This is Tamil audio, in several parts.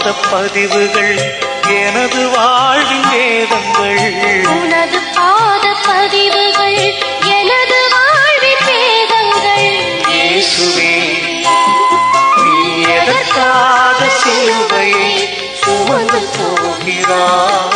பாத பதிவுகள் எனது வாழ்வின் வேதங்கள் உனது பாத பதிவுகள் எனது வாழ்வின் வேதங்கள் இயேசுவே நீ எதற்காக சிலுவையை சுமந்து போகிறாய்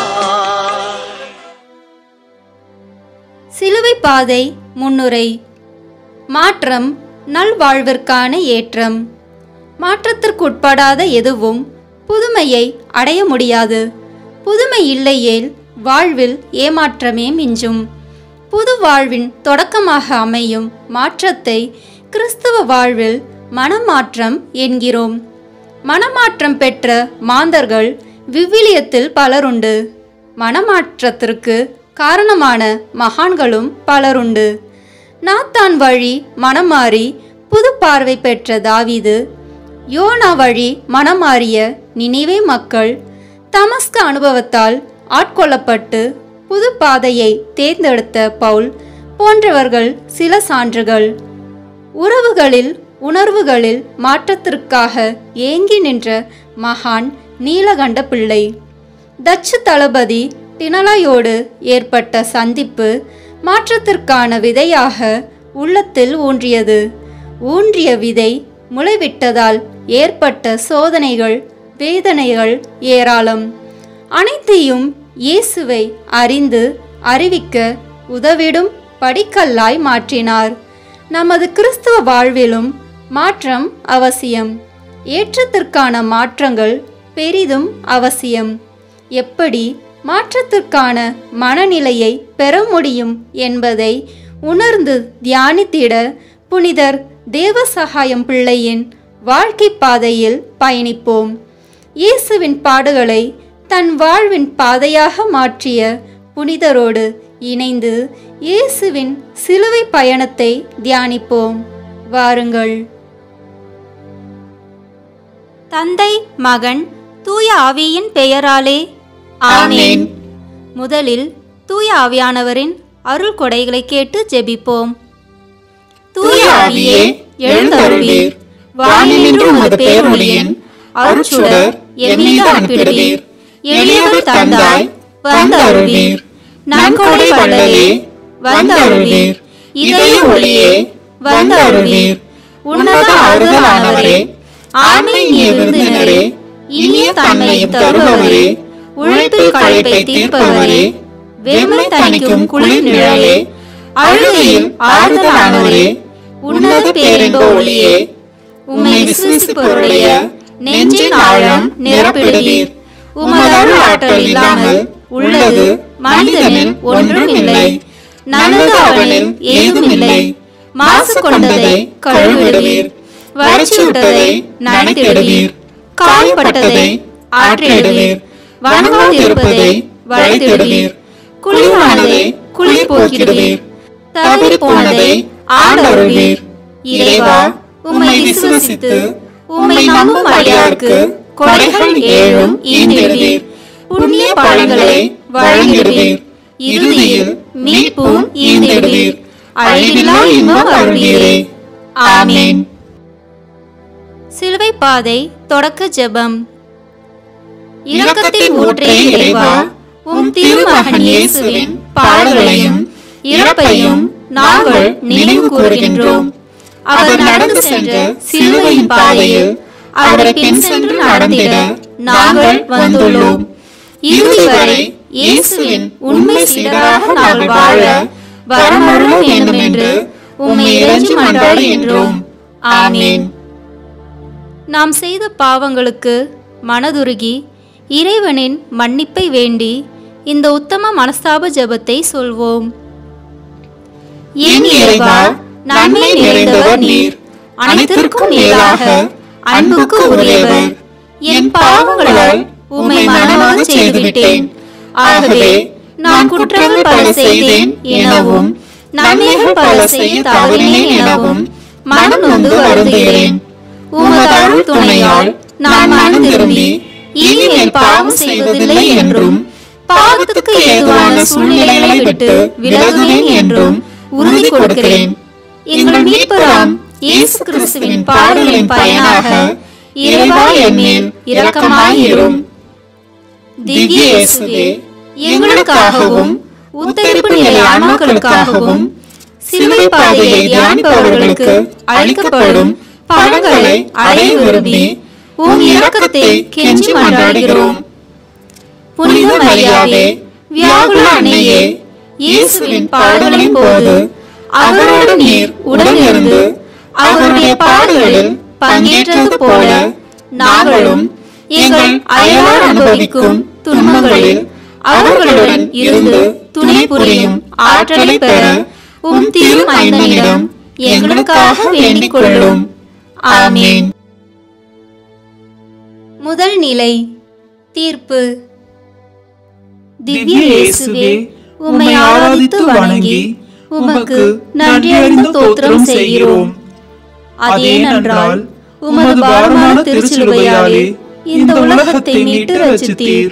சிலுவை பாதை முன்னுரை மாற்றம் நல்வாழ்விற்கான ஏற்றம் மாற்றத்திற்குட்படாத எதுவும் புதுமையை அடைய முடியாது புதுமை இல்லையேல் வாழ்வில் ஏமாற்றமே மிஞ்சும் புது வாழ்வின் தொடக்கமாக அமையும் மாற்றத்தை கிறிஸ்துவ வாழ்வில் மனமாற்றம் என்கிறோம் மனமாற்றம் பெற்ற மாந்தர்கள் விவிலியத்தில் பலருண்டு மனமாற்றத்திற்கு காரணமான மகான்களும் பலருண்டு நாத்தான் வழி மனமாறி புது பார்வை பெற்ற தாவீது யோனா வழி மனமாறிய நினைவே மக்கள் தமஸ்க அனுபவத்தால் ஆட்கொள்ளப்பட்டு புது பாதையை தேர்ந்தெடுத்த பவுல் போன்றவர்கள் சில சான்றுகள் உறவுகளில் உணர்வுகளில் மாற்றத்திற்காக ஏங்கி நின்ற மகான் நீலகண்ட பிள்ளை டச்சு தளபதி டினலாயோடு ஏற்பட்ட சந்திப்பு மாற்றத்திற்கான விதையாக உள்ளத்தில் ஊன்றியது ஊன்றிய விதை முளைவிட்டதால் ஏற்பட்ட சோதனைகள் வேதனைகள் ஏராளம் அனைத்தையும் இயேசுவை அறிந்து அறிவிக்க உதவிடும் படிக்கல்லாய் மாற்றினார் நமது கிறிஸ்துவ வாழ்விலும் மாற்றம் அவசியம் ஏற்றத்திற்கான மாற்றங்கள் பெரிதும் அவசியம் எப்படி மாற்றத்திற்கான மனநிலையை பெற முடியும் என்பதை உணர்ந்து தியானித்திட புனிதர் தேவசகாயம் பிள்ளையின் வாழ்க்கை பாதையில் பயணிப்போம் இயேசுவின் பாடுகளை தன் வாழ்வின் பாதையாக மாற்றிய புனிதரோடு இணைந்து இயேசுவின் சிலுவை பயணத்தை தியானிப்போம் வாருங்கள் தந்தை மகன் தூய ஆவியின் பெயராலே ஆமென் முதலில் தூய ஆவியானவரின் அருள் கொடைகளை கேட்டு ஜெபிப்போம் தூய ஆவியே எழுந்தருளீர் வானிலிருந்து உமது பேரொளியின் அருட்சுடர் எம்மீது அனுப்பிடுவீர் எளியவர் தந்தாய் வந்தருளீர் நன்கொடை வள்ளலே வந்தருளீர் இதய ஒளியே வந்தருளீர் உன்னத ஆறுதலானவரே ஆமையின் விருந்தினரே இனிய தன்மையை தருபவரே உழைப்பில் களைப்பை தீர்ப்பவரே வெம்மை தணிக்கும் குளிர் நிழலே அழுகையில் ஆறுதலானவரே உன்னத பேரின்ப ஒளியே உம்மை விசுவசிப்பவருடைய நெஞ்சின் ஆழம் நிரப்பிடுவீர் உமது அருள் ஆற்றல் இல்லாமல் உள்ளது மனிதனில் ஒன்றும் இல்லை நல்லது அவனில் ஏதும் இல்லை மாசு கொண்டதை கழுவிடுவீர் வறட்சி விட்டதை நனைத்திடுவீர் காயப்பட்டதை ஆற்றிடுவீர் வணங்காதிருப்பதை வளைத்திடுவீர் குளிரானதை குளிர் போக்கிடுவீர் தவறி போனதை ஆண்டருள்வீர் இறைவா உம்மை விசுவசித்து உம்மை நம்பும் அடியாருக்கு கொடைகள் ஏழும் ஈந்திடுவீர் புண்ணிய பலன்களை வழங்கிடுவீர் இறுதியில் மீட்பும் ஈந்திடுவீர் அழிவில்லா இன்பம் அருள்வீரே ஆமென் சிலுவை பாதை தொடக்க ஜெபம் இரக்கத்தின் ஊற்றே இறைவா உம் திருமகன் இயேசுவின் பாடுகளையும் இறப்பையும் நாங்கள் நினைவு கூறுகின்றோம் அவர் நடந்து சென்ற சிலுவையின் பாதையில் அவரை பின் சென்று நடந்திட நாங்கள் வந்துள்ளோம் இறுதி வரை இயேசுவின் உண்மை சீடராக நாங்கள் வாழ வரமருளும் வேண்டும் என்று உம்மை இறைஞ்சி மன்றாடுகின்றோம் ஆமென் நாம் செய்த பாவங்களுக்கு மனதுருகி இறைவனின் மன்னிப்பை வேண்டி இந்த உத்தம மனஸ்தாப ஜெபத்தை சொல்வோம் என் இறைவா நன்மை நிறைந்தவர் நீர் அனைத்திற்கும் மேலாக அன்புக்கு உரியவர் என் பாவங்களால் உம்மை மனமாக செய்துவிட்டேன் ஆகவே நான் குற்றங்கள் பல செய்தேன் எனவும் நன்மைகள் பல செய்ய தவறினேன் எனவும் மனம் நொந்து வருந்துகிறேன் உமது அருள் துணையால் நான் மனம் திரும்பி இனிமேல் பாவம் செய்வதில்லை என்றும் பாவத்துக்கு ஏதுவான சூழ்நிலைகளை விட்டு விலகுவேன் என்றும் உறுதி கொடுக்கிறேன் எங்கள் மீட்பராம் இயேசு கிறிஸ்துவின் பாடுகளின் பயனாக இறைவா என் மேல் இரக்கமாயிரும் திவ்ய இயேசுவே எங்களுக்காகவும் உத்தரிப்பு நிலை ஆன்மாக்களுக்காகவும் சிலுவை பாதையை தியானிப்பவர்களுக்கு அளிக்கப்படும் பலன்களை அடைய விரும்பி உம் இரக்கத்தை கெஞ்சி மன்றாடுகிறோம் புனித மரியாவே வியாகுல அன்னையே இயேசுவின் பாடுகளின் போது அவரோடு நீர் உடனிருந்து அவருடைய பாடுகளில் பங்கேற்றது போல நாங்களும் எங்கள் அயலார் அனுபவிக்கும் துன்பங்களில் அவர்களுடன் இருந்து துணை புரியும் ஆற்றலை பெற உம் திரு மைந்தனிடம் எங்களுக்காக வேண்டிக் கொள்ளும் ஆமீன் முதல் நிலை தீர்ப்பு திவ்ய இயேசுவே உம்மை ஆராதித்து வணங்கி உமக்கு நன்றி அறிந்த தோத்திரம் செய்கிறோம் அதேனென்றால் உமது பாரமான திருச்சிலுவையாலே இந்த உலகத்தை மீட்டு ரசித்தீர்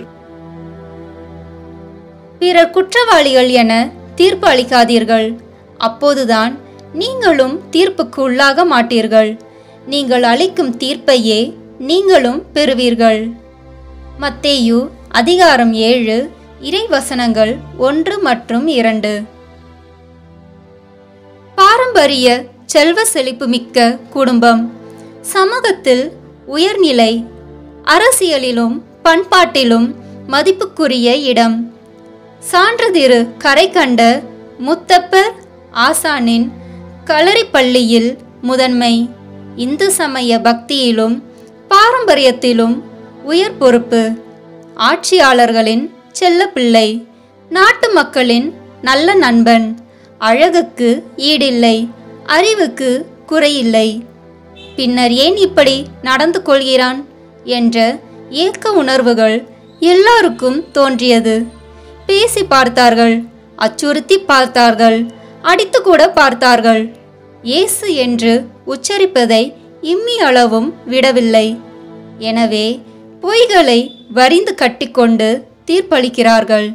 பிறர் குற்றவாளிகள் என தீர்ப்பு அளிக்காதீர்கள் அப்போதுதான் நீங்களும் தீர்ப்புக்கு உள்ளாக மாட்டீர்கள் நீங்கள் அளிக்கும் தீர்ப்பையே நீங்களும் பெறுவீர்கள் மத்தேயு அதிகாரம் ஏழு இறைவசனங்கள் ஒன்று மற்றும் இரண்டு பாரம்பரிய செல்வ செழிப்பு மிக்க குடும்பம் சமூகத்தில் உயர்நிலை அரசியலிலும் பண்பாட்டிலும் மதிப்புக்குரிய இடம் சான்றதிரு கரை கண்ட முத்தப்பர் ஆசானின் களரிப்பள்ளியில் முதன்மை இந்து சமய பக்தியிலும் பாரம்பரியத்திலும் உயர் பொறுப்பு ஆட்சியாளர்களின் செல்லப்பிள்ளை நாட்டு மக்களின் நல்ல நண்பன் அழகுக்கு ஈடில்லை அறிவுக்கு குறையில்லை பின்னர் ஏன் இப்படி நடந்து கொள்கிறான் என்ற ஏக்க உணர்வுகள் எல்லாருக்கும் தோன்றியது பேசி பார்த்தார்கள் அச்சுறுத்தி பார்த்தார்கள் அடித்து கூட பார்த்தார்கள் இயேசு என்று உச்சரிப்பதை இம்மி அளவும் விடவில்லை எனவே பொய்களை வரிந்து கட்டிக்கொண்டு தீர்ப்பளிக்கிறார்கள்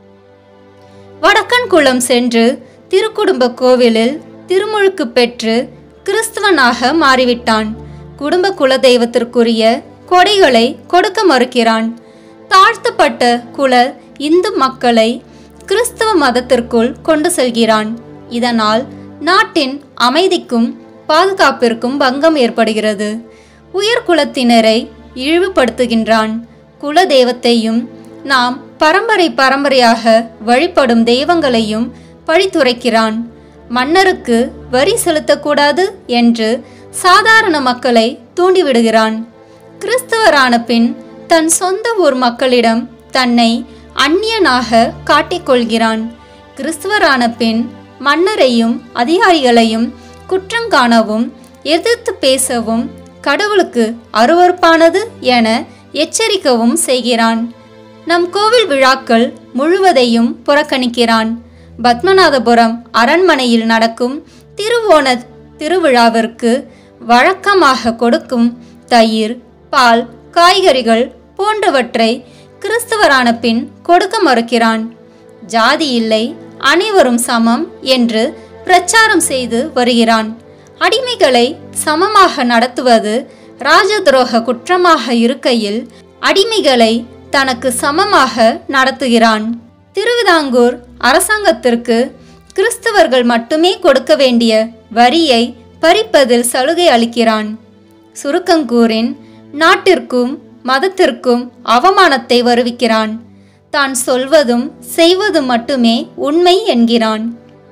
வடக்கன்குளம் சென்று திருக்குடும்ப கோவிலில் திருமுழுக்கு பெற்று கிறிஸ்துவனாக மாறிவிட்டான் குடும்ப குலதெய்வத்திற்குரிய கொடைகளை கொடுக்க மறுக்கிறான் தாழ்த்தப்பட்ட குல இந்து மக்களை கிறிஸ்தவ மதத்திற்குள் கொண்டு செல்கிறான் இதனால் நாட்டின் அமைதிக்கும் பாதுகாப்பிற்கும் பங்கம் ஏற்படுகிறது உயர் குலத்தினரை இழிவுபடுத்துகின்றான் குல தெய்வத்தையும் நாம் பரம்பரை பரம்பரையாக வழிபடும் தெய்வங்களையும் பழித்துரைக்கிறான் மன்னருக்கு வரி செலுத்தக்கூடாது என்று சாதாரண மக்களை தூண்டிவிடுகிறான் கிறிஸ்தவரான பின் தன் சொந்த ஊர் மக்களிடம் தன்னை அந்நியனாக காட்டிக்கொள்கிறான் கிறிஸ்துவரான பின் மன்னரையும் அதிகாரிகளையும் குற்றம் காணவும் எதிர்த்து பேசவும் கடவுளுக்கு அருவருப்பானது என எச்சரிக்கவும் செய்கிறான் நம் கோவில் விழாக்கள் முழுவதையும் புறக்கணிக்கிறான் பத்மநாதபுரம் அரண்மனையில் நடக்கும் திருவோண திருவிழாவிற்கு வழக்கமாக கொடுக்கும் தயிர் பால் காய்கறிகள் போன்றவற்றை கிறிஸ்தவரான பின் கொடுக்க மறுக்கிறான் ஜாதி இல்லை அனைவரும் சமம் என்று பிரச்சாரம் செய்து வருகிறான் அடிமைகளை சமமாக நடத்துவது ராஜதுரோக குற்றமாக இருக்கையில் அடிமைகளை தனக்கு சமமாக நடத்துகிறான் திருவிதாங்கூர் அரசாங்கத்திற்கு கிறிஸ்தவர்கள் மட்டுமே கொடுக்க வேண்டிய வரியை பறிப்பதில் சலுகை அளிக்கிறான் சுருக்கங்கூரின் நாட்டிற்கும் மதத்திற்கும் அவமானத்தை வருவிக்கிறான் தான் சொல்வதும் செய்வதும் மட்டுமே உண்மை என்கிறான்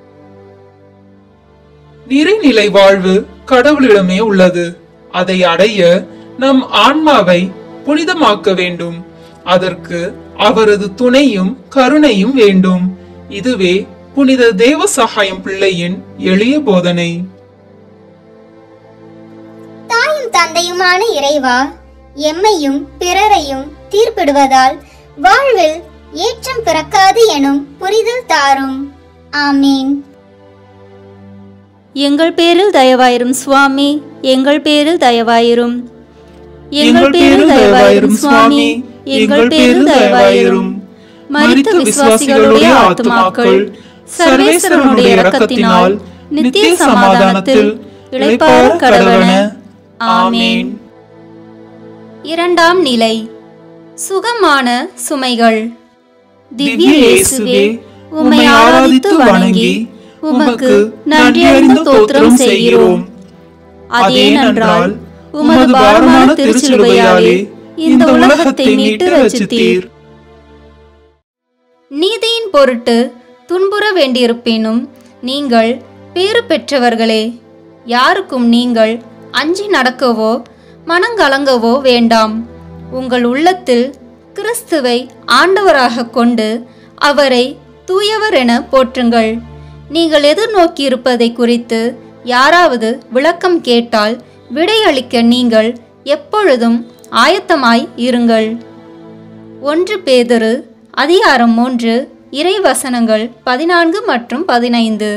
நிறைநிலை வாழ்வு கடவுளிடமே உள்ளது அதை அடைய நம் ஆன்மாவை புனிதமாக்க வேண்டும் அதற்கு அவரது துணையும் கருணையும் வேண்டும் இதுவே புனித தேவ சகாயம் பிள்ளையின் எளிய போதனை தாயும் தந்தையுமான இறைவா எம்மையும் பிறரையும் தீர்ப்பிடுவதால் வாழ்வில் ஏற்றம் பிறக்காது எனும் புரிதல் தாரும் ஆமீன் எங்கள் பேரில் தயவாயிரும் சுவாமி எங்கள் பேரில் தயவாயிரும் எங்கள் பேரில் தயவாயிரும் சுவாமி எங்கள் பேரில் தயவாயிரும் மரித்த விசுவாசிகளுடைய ஆத்துமாக்கள் சர்வேஸ்வரனுடைய இரக்கத்தினால் நித்திய சமாதானத்தில் இளைப்பாற கடவன ஆமீன் இரண்டாம் நிலை சுகமான சுமைகள் திவ்ய இயேசுவே உம்மை ஆராதித்து வணங்கி உமக்கு நன்றி அறிந்த தோத்திரம் செய்கிறோம் அதேனென்றால் உமது பாரமான திருச்சிலுவையாலே இந்த உலகத்தை மீட்டு ரசித்தீர் நீதியின் பொருட்டு துன்புற வேண்டியிருப்பினும் நீங்கள் பேறு பெற்றவர்களே யாருக்கும் நீங்கள் அஞ்சி நடக்கவோ மனங்கலங்கவோ வேண்டாம் உங்கள் உள்ளத்தில் கிறிஸ்துவை ஆண்டவராக கொண்டு அவரை தூயவர் என போற்றுங்கள் நீங்கள் எதிர்நோக்கியிருப்பதை குறித்து யாராவது விளக்கம் கேட்டால் விடையளிக்க நீங்கள் எப்பொழுதும் ஆயத்தமாய் இருங்கள் ஒன்று பேதுரு அதிகாரம் மூன்று இறைவசனங்கள் பதினான்கு மற்றும் பதினைந்து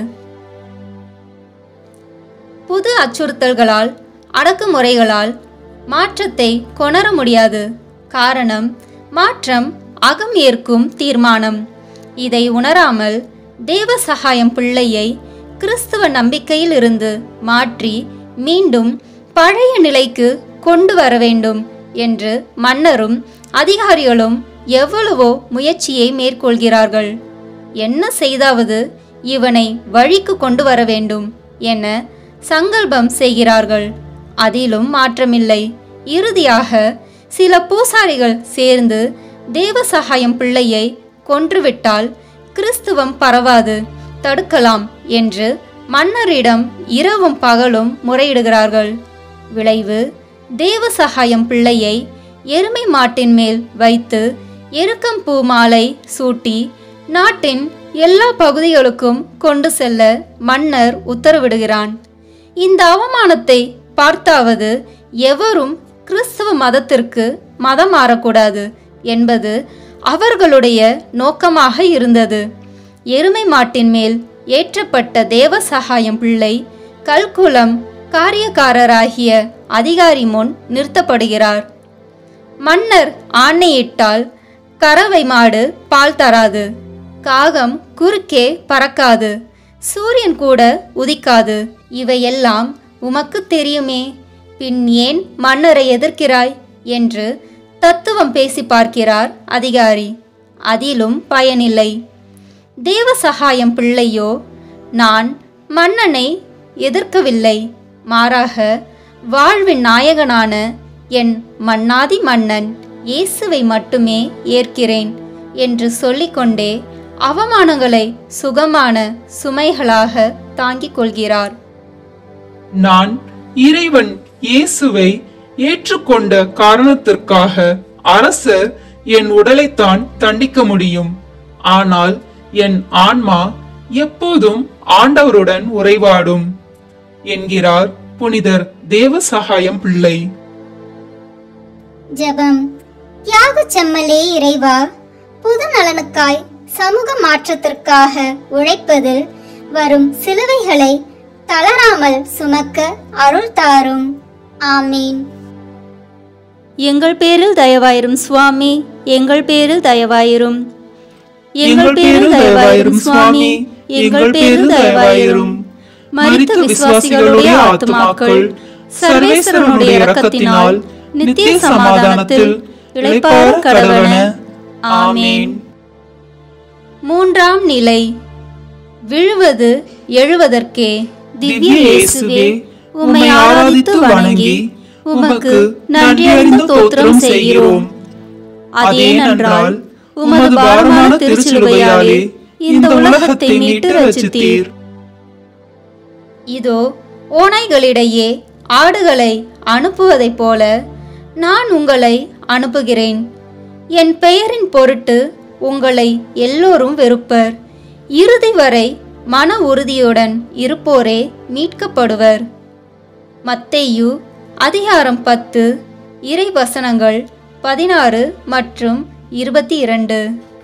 புது அச்சுறுத்தல்களால் அடக்குமுறைகளால் மாற்றத்தை கொணர முடியாது காரணம் மாற்றம் அகம் ஏற்கும் தீர்மானம் இதை உணராமல் தேவ சகாயம் பிள்ளையை கிறிஸ்துவ நம்பிக்கையில் இருந்து மாற்றி மீண்டும் பழைய நிலைக்கு கொண்டு வர வேண்டும் என்று மன்னரும் அதிகாரிகளும் எவ்வளவோ முயற்சியை மேற்கொள்கிறார்கள் என்ன செய்தாவது இவனை வழிக்கு கொண்டு வர வேண்டும் என சங்கல்பம் செய்கிறார்கள் அதிலும் மாற்றமில்லை இறுதியாக சில பூசாரிகள் சேர்ந்து தேவ சகாயம் பிள்ளையை கொன்றுவிட்டால் கிறிஸ்துவம் பரவாது தடுக்கலாம் என்று மன்னரிடம் இரவும் பகலும் முறையிடுகிறார்கள் விளைவு தேவ சகாயம் பிள்ளையை எருமை மாட்டின் மேல் வைத்து எருக்கம் பூ மாலை சூட்டி நாட்டின் எல்லா பகுதிகளுக்கும் கொண்டு செல்ல மன்னர் உத்தரவிடுகிறான் இந்த அவமானத்தை பார்த்தாவது எவரும் கிறிஸ்தவ மதத்திற்கு மதம் மாறக்கூடாது என்பது அவர்களுடைய நோக்கமாக இருந்தது எருமை மாட்டின் மேல் ஏற்றப்பட்ட தேவ சகாயம் பிள்ளை கல்குலம் காரியக்காரராகிய அதிகாரி முன் நிறுத்தப்படுகிறார் மன்னர் ஆணையிட்டால் கறவை மாடு பால் தராது காகம் குறுக்கே பறக்காது சூரியன் கூட உதிக்காது இவையெல்லாம் உமக்கு தெரியுமே பின் ஏன் மன்னரை எதிர்க்கிறாய் என்று தத்துவம் பேசி பார்க்கிறார் அதிகாரி அதிலும் பயனில்லை தேவ சகாயம் பிள்ளையோ நான் மன்னனை எதிர்க்கவில்லை மாறாக வாழ்வின் நாயகனான என் மன்னாதி மன்னன் இயேசுவை மட்டுமே ஏற்கிறேன் என்று சொல்லிக்கொண்டே அவமானங்களை சுகமான சுமைகளாக தாங்கிக் கொள்கிறார் நான் இறைவன் இயேசுவை ஏற்றுக்கொண்ட காரணத்திற்காக அரசர் என் உடலைத்தான் தண்டிக்க முடியும் ஆனால் என் ஆன்மா எப்போதும் ஆண்டவருடன் உறைவாடும் என்கிறார் புனிதர் தேவ சகாயம் பிள்ளை ஜெபம் தியாக செம்மலே இறைவா புது நலனுக்காய் சமூக மாற்றத்திற்காக உழைப்பதில் வரும் சிலுவைகளை தளராமல் சுமக்க அருள் தாரும் ஆமீன் எங்கள் பேரில் தயவாயிரும் சுவாமி எங்கள் பேரில் தயவாயிரும் எங்கள் பேரில் தயவாயிரும் சுவாமி எங்கள் பேரில் தயவாயிரும் மரித்த விசுவாசிகளுடைய ஆத்மாக்கள் சர்வேஸ்வரனுடைய இரக்கத்தினால் நித்திய சமாதானத்தில் இளைப்பாற கடவன ஆமேன் மூன்றாம் நிலை விழுவது எழுவதற்கே திவ்ய இயேசுவே உம்மை ஆராதித்து வணங்கி உமக்கு நன்றி அறிந்த தோத்திரம் செய்கிறோம் அதேனென்றால் உமது பாரமான திருச்சிலுவையாலே இந்த உலகத்தை மீட்டு ரசித்தீர் இதோ ஓநாய்களிடையே ஆடுகளை அனுப்புவதைப் போல நான் உங்களை அனுப்புகிறேன் என் பெயரின் பொருட்டு உங்களை எல்லோரும் வெறுப்பர் இறுதி வரை மன உறுதியுடன் இருப்போரே மீட்கப்படுவர் மத்தேயு அதிகாரம் பத்து இறை வசனங்கள் பதினாறு மற்றும் இருபத்தி இரண்டு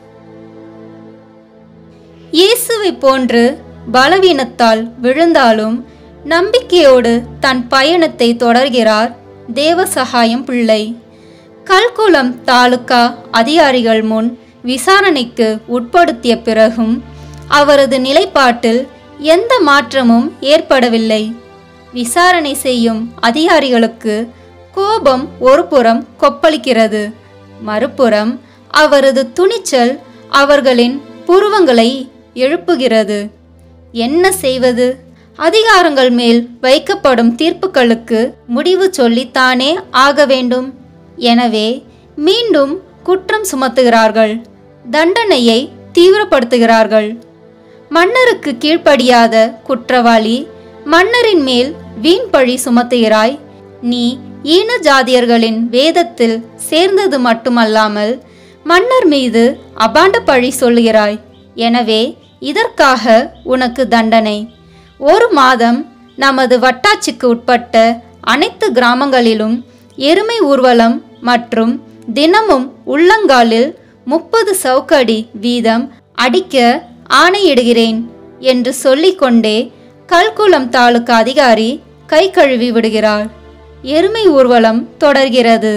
இயேசுவை போன்று பலவீனத்தால் விழுந்தாலும் நம்பிக்கையோடு தன் பயணத்தை தொடர்கிறார் தேவ சகாயம் பிள்ளை கல்குளம் தாலுகா அதிகாரிகள் முன் விசாரணைக்கு உட்படுத்திய பிறகும் அவரது நிலைப்பாட்டில் எந்த மாற்றமும் ஏற்படவில்லை விசாரணை செய்யும் அதிகாரிகளுக்கு கோபம் ஒரு புறம் கொப்பளிக்கிறது மறுபுறம் அவரது துணிச்சல் அவர்களின் புருவங்களை எழுப்புகிறது என்ன செய்வது அதிகாரங்கள் மேல் வைக்கப்படும் தீர்ப்புகளுக்கு முடிவு சொல்லித்தானே ஆக வேண்டும் எனவே மீண்டும் குற்றம் சுமத்துகிறார்கள் தண்டனையை தீவிரப்படுத்துகிறார்கள் மன்னருக்கு கீழ்ப்படியாத குற்றவாளி மன்னரின் மேல் வீண் பழி சுமத்துகிறாய் நீ ஈன ஜாதியர்களின் வேதத்தில் சேர்ந்தது மட்டுமல்லாமல் மன்னர் மீது அபாண்ட பழி சொல்லுகிறாய் எனவே இதற்காக உனக்கு தண்டனை ஒரு மாதம் நமது வட்டாட்சிக்கு உட்பட்ட அனைத்து கிராமங்களிலும் எருமை ஊர்வலம் மற்றும் தினமும் உள்ளங்காலில் முப்பது சவுக்கடி வீதம் அடிக்க ஆணையிடுகிறேன் என்று சொல்லிக்கொண்டே கல்குளம் தாலுகா அதிகாரி கை கழுவி விடுகிறார் எருமை ஊர்வலம் தொடர்கிறது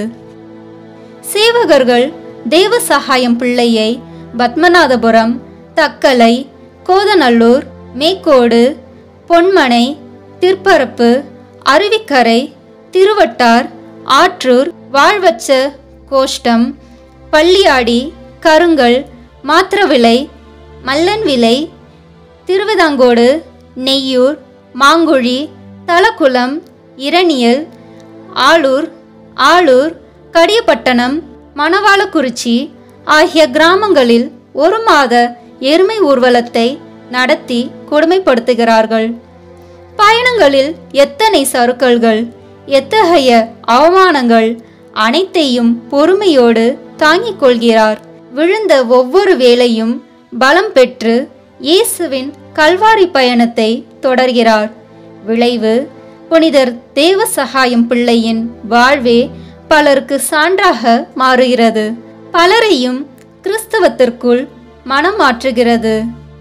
சேவகர்கள் தேவ சகாயம் பிள்ளையை பத்மநாதபுரம் தக்கலை கோதநல்லூர் மேக்கோடு பொன்மனை திருப்பரப்பு அருவிக்கரை திருவட்டார் ஆற்றூர் வாழ்வச்ச கோஷ்டம் பள்ளியாடி கருங்கல் மாத்திரவிளை மல்லன்விளை திருவிதாங்கோடு நெய்யூர் மாங்குழி தலக்குளம் இரணியல் ஆளூர் ஆளூர் கடியப்பட்டணம் மணவாளக்குறிச்சி ஆகிய கிராமங்களில் ஒரு மாத எருமை ஊர்வலத்தை நடத்தி கொடுமைப்படுத்துகிறார்கள் பயணங்களில் எத்தனை சறுக்கல்கள் எத்தகைய அவமானங்கள் அனைத்தையும் பொறுமையோடு தாங்கிக் கொள்கிறார் விழுந்த ஒவ்வொரு வேளையும் பலம் பெற்று இயேசுவின் கல்வாரி பயணத்தை தொடர்கிறார் விளைவு புனிதர் தேவ சகாயம் பிள்ளையின் வாழ்வே பலருக்கு சான்றாக மாறுகிறது பலரையும் கிறிஸ்தவத்திற்குள் மனம் மாற்றுகிறது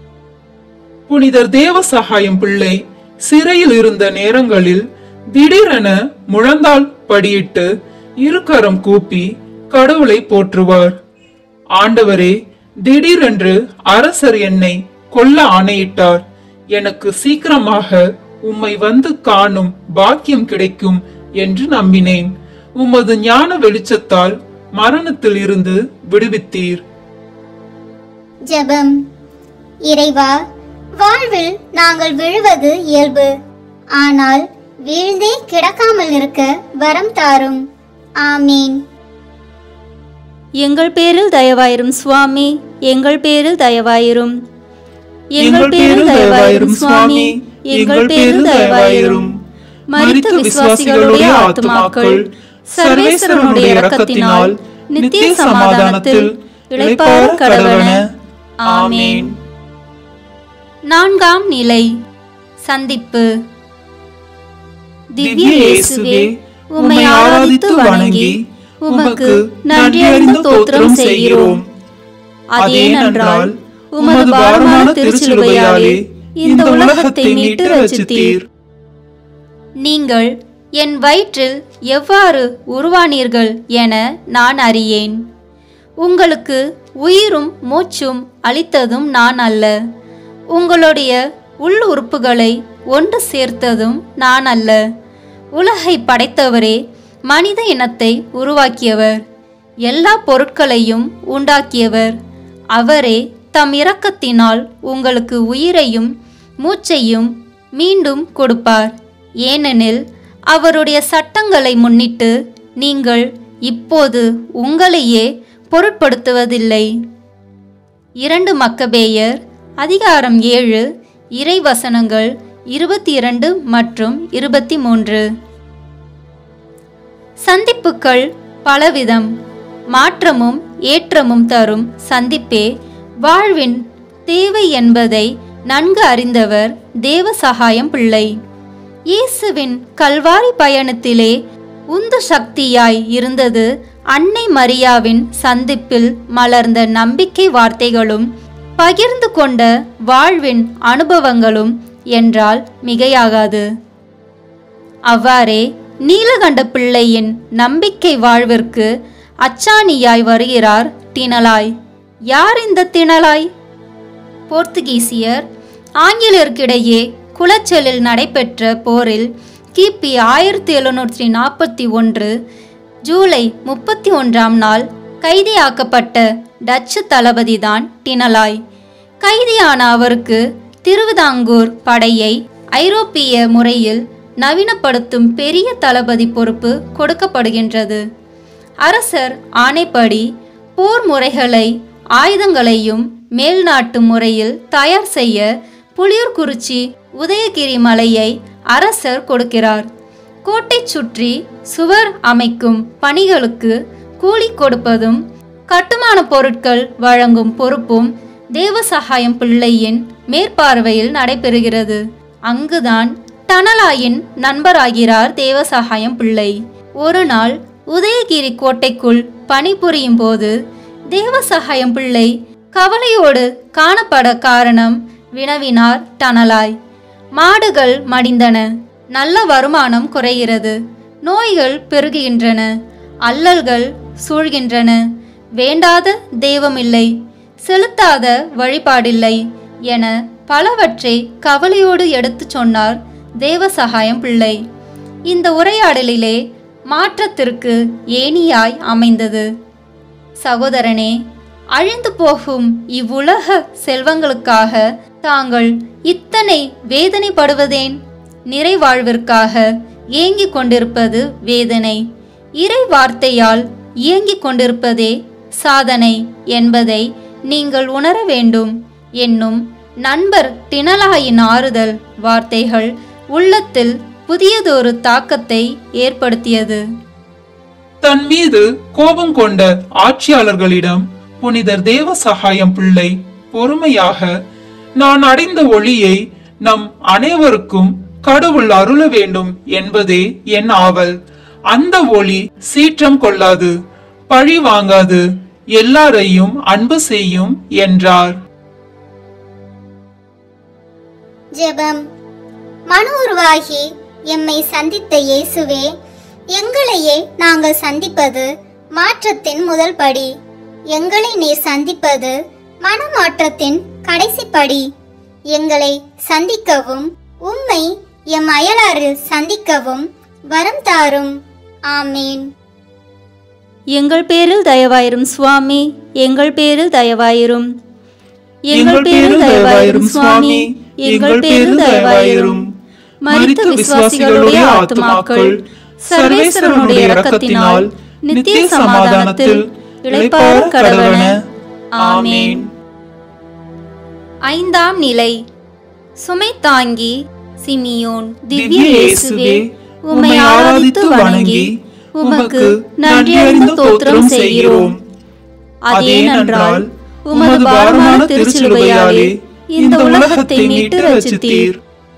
புனிதர் தேவ சகாயம் பிள்ளை சிறையில் இருந்த நேரங்களில் திடீரென முழந்தாள் படியிட்டு இருகரம் கூப்பி கடவுளை போற்றுவார் ஆண்டவரே திடீரென்று அரசர் என்னை கொல்ல ஆணையிட்டார் எனக்கு சீக்கிரமாக உம்மை வந்து காணும் பாக்கியம் கிடைக்கும் என்று நம்பினேன் உமது ஞான வெளிச்சத்தால் மரணத்தில் இருந்து விடுவித்தீர் ஜெபம் இறைவா வாழ்வில் நாங்கள் விழுவது இயல்பு ஆனால் வீழ்ந்தே கிடக்காமல் இருக்க வரம் தாரும் ஆமீன் எங்கள் பேரில் தயவாயிரும் சுவாமி எங்கள் பேரில் தயவாயிரும் எங்கள் பேரில் தயவாயிரும் சுவாமி எங்கள் பேரில் தயவாயிரும் மரித்த விசுவாசிகளுடைய ஆத்துமாக்கள் சர்வேஸ்வரனுடைய இரக்கத்தினால் நித்திய சமாதானத்தில் இளைப்பாற கடவன ஆமேன் நான்காம் நிலை சந்திப்பு திவ்ய இயேசுவே உம்மை ஆராதித்து வணங்கி உமக்கு நன்றியறிந்த தோத்திரம் செய்கிறோம் அதேனென்றால் உமது பாரமான திருச்சிலுவையாலே இந்த உலகத்தை மீட்டு ரச்சித்தீர் நீங்கள் என் வயிற்றில் எவ்வாறு உருவானீர்கள் என நான் அறியேன் உங்களுக்கு உயிரும் மூச்சும் அளித்ததும் நான் அல்ல உங்களுடைய உள் உறுப்புகளை ஒன்று சேர்த்ததும் நான் அல்ல உலகை படைத்தவரே மனித இனத்தை உருவாக்கியவர் எல்லா பொருட்களையும் உண்டாக்கியவர் அவரே தம் இரக்கத்தினால் உங்களுக்கு உயிரையும் மூச்சையும் மீண்டும் கொடுப்பார் ஏனெனில் அவருடைய சட்டங்களை முன்னிட்டு நீங்கள் இப்போது உங்களையே பொருட்படுத்துவதில்லை இரண்டு மக்கபேயர் அதிகாரம் ஏழு இறைவசனங்கள் இருபத்தி இரண்டு மற்றும் இருபத்தி மூன்று சந்திப்புகள் பலவிதம் மாற்றமும் ஏற்றமும் தரும் சந்திப்பே வாழ்வின் தேவை என்பதை நன்கு அறிந்தவர் தேவ சகாயம் பிள்ளை இயேசுவின் கல்வாரி பயணத்திலே உந்து சக்தியாய் இருந்தது அன்னை மரியாவின் சந்திப்பில் மலர்ந்த நம்பிக்கை வார்த்தைகளும் பகிர்ந்து கொண்ட வாழ்வின் அனுபவங்களும் என்றால் மிகையாகாது அவ்வாறே நீலகண்ட பிள்ளையின் நம்பிக்கை வாழ்விற்கு அச்சாணியாய் வருகிறார் திணலாய் யார் இந்த திணலாய் போர்த்துகீசியர் ஆங்கிலேயருக்கிடையே குளச்சலில் நடைபெற்ற போரில் கிபி ஆயிரத்தி எழுநூற்றி நாற்பத்தி ஒன்று ஜூலை முப்பத்தி ஒன்றாம் நாள் கைதியாக்கப்பட்ட டச்சு தளபதிதான் டினலாய் கைதியான அவருக்கு திருவிதாங்கூர் படையை ஐரோப்பிய முறையில் நவீனப்படுத்தும் பெரிய தளபதி பொறுப்பு கொடுக்கப்படுகின்றது அரசர் ஆணைப்படி போர் முறைகளை ஆயுதங்களையும் மேல்நாட்டு முறையில் தயார் செய்ய புலியூர்குறிச்சி உதயகிரி மலையை அரசர் கொடுக்கிறார் கோட்டை சுற்றி சுவர் அமைக்கும் பணிகளுக்கு கூலி கொடுப்பதும் கட்டுமான பொருட்கள் வழங்கும் பொறுப்பும் தேவசகாயம் பிள்ளையின் மேற்பார்வையில் நடைபெறுகிறது அங்குதான் டனலாயின் நண்பராகிறார் தேவசகாயம் பிள்ளை ஒரு நாள் உதயகிரி கோட்டைக்குள் பணிபுரியும் போது தேவசகாயம் பிள்ளை கவலையோடு காணப்பட காரணம் வினவினார் டனலாய் மாடுகள் மடிந்தன நல்ல வருமானம் குறைகிறது நோய்கள் பெருகுகின்றன அல்லல்கள் சூழ்கின்றன வேண்டாத தெய்வமில்லை செலுத்தாத வழிபாடில்லை என பலவற்றை கவலையோடு எடுத்துச் சொன்னார் தேவசகாயம் பிள்ளை இந்த உரையாடலிலே மாற்றத்திற்கு ஏணியாய் அமைந்தது சகோதரனே அழிந்து போகும் இவ்வுலக செல்வங்களுக்காக தாங்கள் இத்தனை வேதனைப்படுவதேன் நிறைவாழ்விற்காக ஏங்கிக் கொண்டிருப்பது வேதனை இறை வார்த்தையால் இயங்கிக் கொண்டிருப்பதே சாதனை என்பதை நீங்கள் உணர வேண்டும் என்னும் நண்பர் டினலாயின் ஆறுதல் வார்த்தைகள் உள்ளத்தில் புதியதொரு தாக்கத்தை ஏற்படுத்தியது தன் மீது கோபம் கொண்ட ஆட்சியாளர்களிடம் புனிதர் தேவ சகாயம் பிள்ளை பொறுமையாக நான் அடைந்த ஒளியை நம் அனைவருக்கும் கடவுள் அருள வேண்டும் என்பதே என் ஆவல் அந்த ஒளி சீற்றம் கொள்ளாது பழி வாங்காது எல்லாரையும் அன்பு செய்யும் என்றார் ஜெபம் மனு உருவாகி எம்மை சந்தித்த இயேசுவே எங்களையே நாங்கள் சந்திப்பது மாற்றத்தின் முதல் படி எங்களை நீர் சந்திப்பது மனமாற்றத்தின் கடைசி படி எங்களை சந்திக்கவும் உம்மை எம் அயலாரில் சந்திக்கவும் வரம் தாரும் ஆமீன் எங்கள் பேரில் தயவாயிரும் சுவாமி எங்கள் பேரில் தயவாயிரும் எங்கள் பேரில் தயவாயிரும் சுவாமி எங்கள் பேரில் தயவாயிரும் மரித்த விசுவாசிகளுடைய ஆத்துமாக்கள் சர்வேஸ்வரனுடைய இரக்கத்தினால் நித்திய சமாதானத்தில் இளைப்பாற கடவன ஆமேன் ஐந்தாம் நிலை சுமை தாங்கி சிமியோன் திவ்ய இயேசுவே உம்மை ஆராதித்து வணங்கி உமக்கு நன்றி அறிந்த தோத்திரம் செய்கிறோம் அதேனென்றால் உமது பாரமான திருச்சிலுவையாலே இந்த உலகத்தை மீட்டு ரசித்தீர்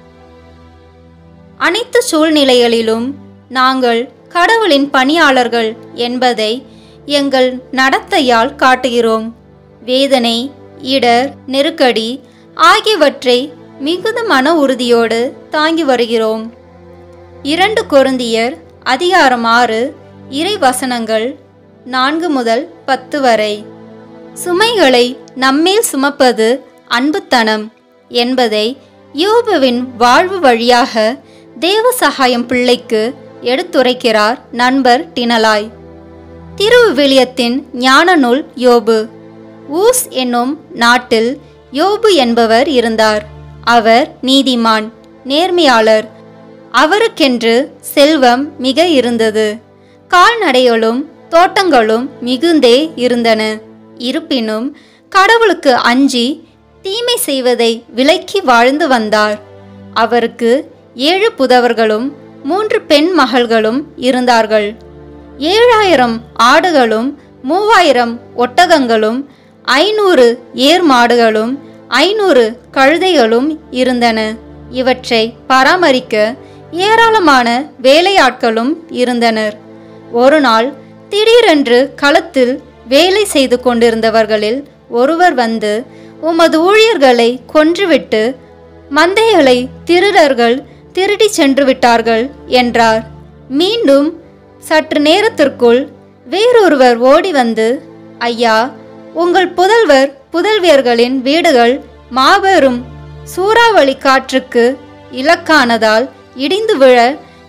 அனைத்து சூழ்நிலைகளிலும் நாங்கள் கடவுளின் பணியாளர்கள் என்பதை எங்கள் நடத்தையால் காட்டுகிறோம் வேதனை இடர் நெருக்கடி ஆகியவற்றை மிகுந்த மன உறுதியோடு தாங்கி வருகிறோம் இரண்டு கொருந்தியர் அதிகாரம் ஆறு இறை வசனங்கள் நான்கு முதல் பத்து வரை சுமைகளை நம்மேல் சுமப்பது அன்புத்தனம் என்பதை யோபுவின் வாழ்வு வழியாக தேவ சகாயம் பிள்ளைக்கு எடுத்துரைக்கிறார் நண்பர் டினலாய் திருவிவிலியத்தின் ஞான நூல் யோபு ஊஸ் என்னும் நாட்டில் யோபு என்பவர் இருந்தார் அவர் நீதிமான் நேர்மையாளர் அவருக்கென்று செல்வம் மிக இருந்தது கால்நடைகளும் தோட்டங்களும் மிகுந்தே இருந்தன இருப்பினும் கடவுளுக்கு அஞ்சி தீமை செய்வதை விலக்கி வாழ்ந்து வந்தார் அவருக்கு ஏழு புதவர்களும் மூன்று பெண் மகள்களும் இருந்தார்கள் ஏழாயிரம் ஆடுகளும் மூவாயிரம் ஒட்டகங்களும் ஐநூறு ஏர் மாடுகளும் ஐநூறு கழுதைகளும் இருந்தன இவற்றை பராமரிக்க ஏராளமான வேலையாட்களும் இருந்தனர் ஒரு நாள் திடீரென்று களத்தில் வேலை செய்து கொண்டிருந்தவர்களில் ஒருவர் வந்து உமது ஊழியர்களை கொன்றுவிட்டு மந்தைகளை திருடர்கள் திருடி சென்று விட்டார்கள் என்றார் மீண்டும் சற்று நேரத்திற்குள் வேறொருவர் ஓடி வந்து ஐயா உங்கள் புதல்வர் புதல்வியர்களின் வீடுகள் மாபெரும் சூறாவளி காற்றுக்கு இலக்கானதால் இடிந்து விழ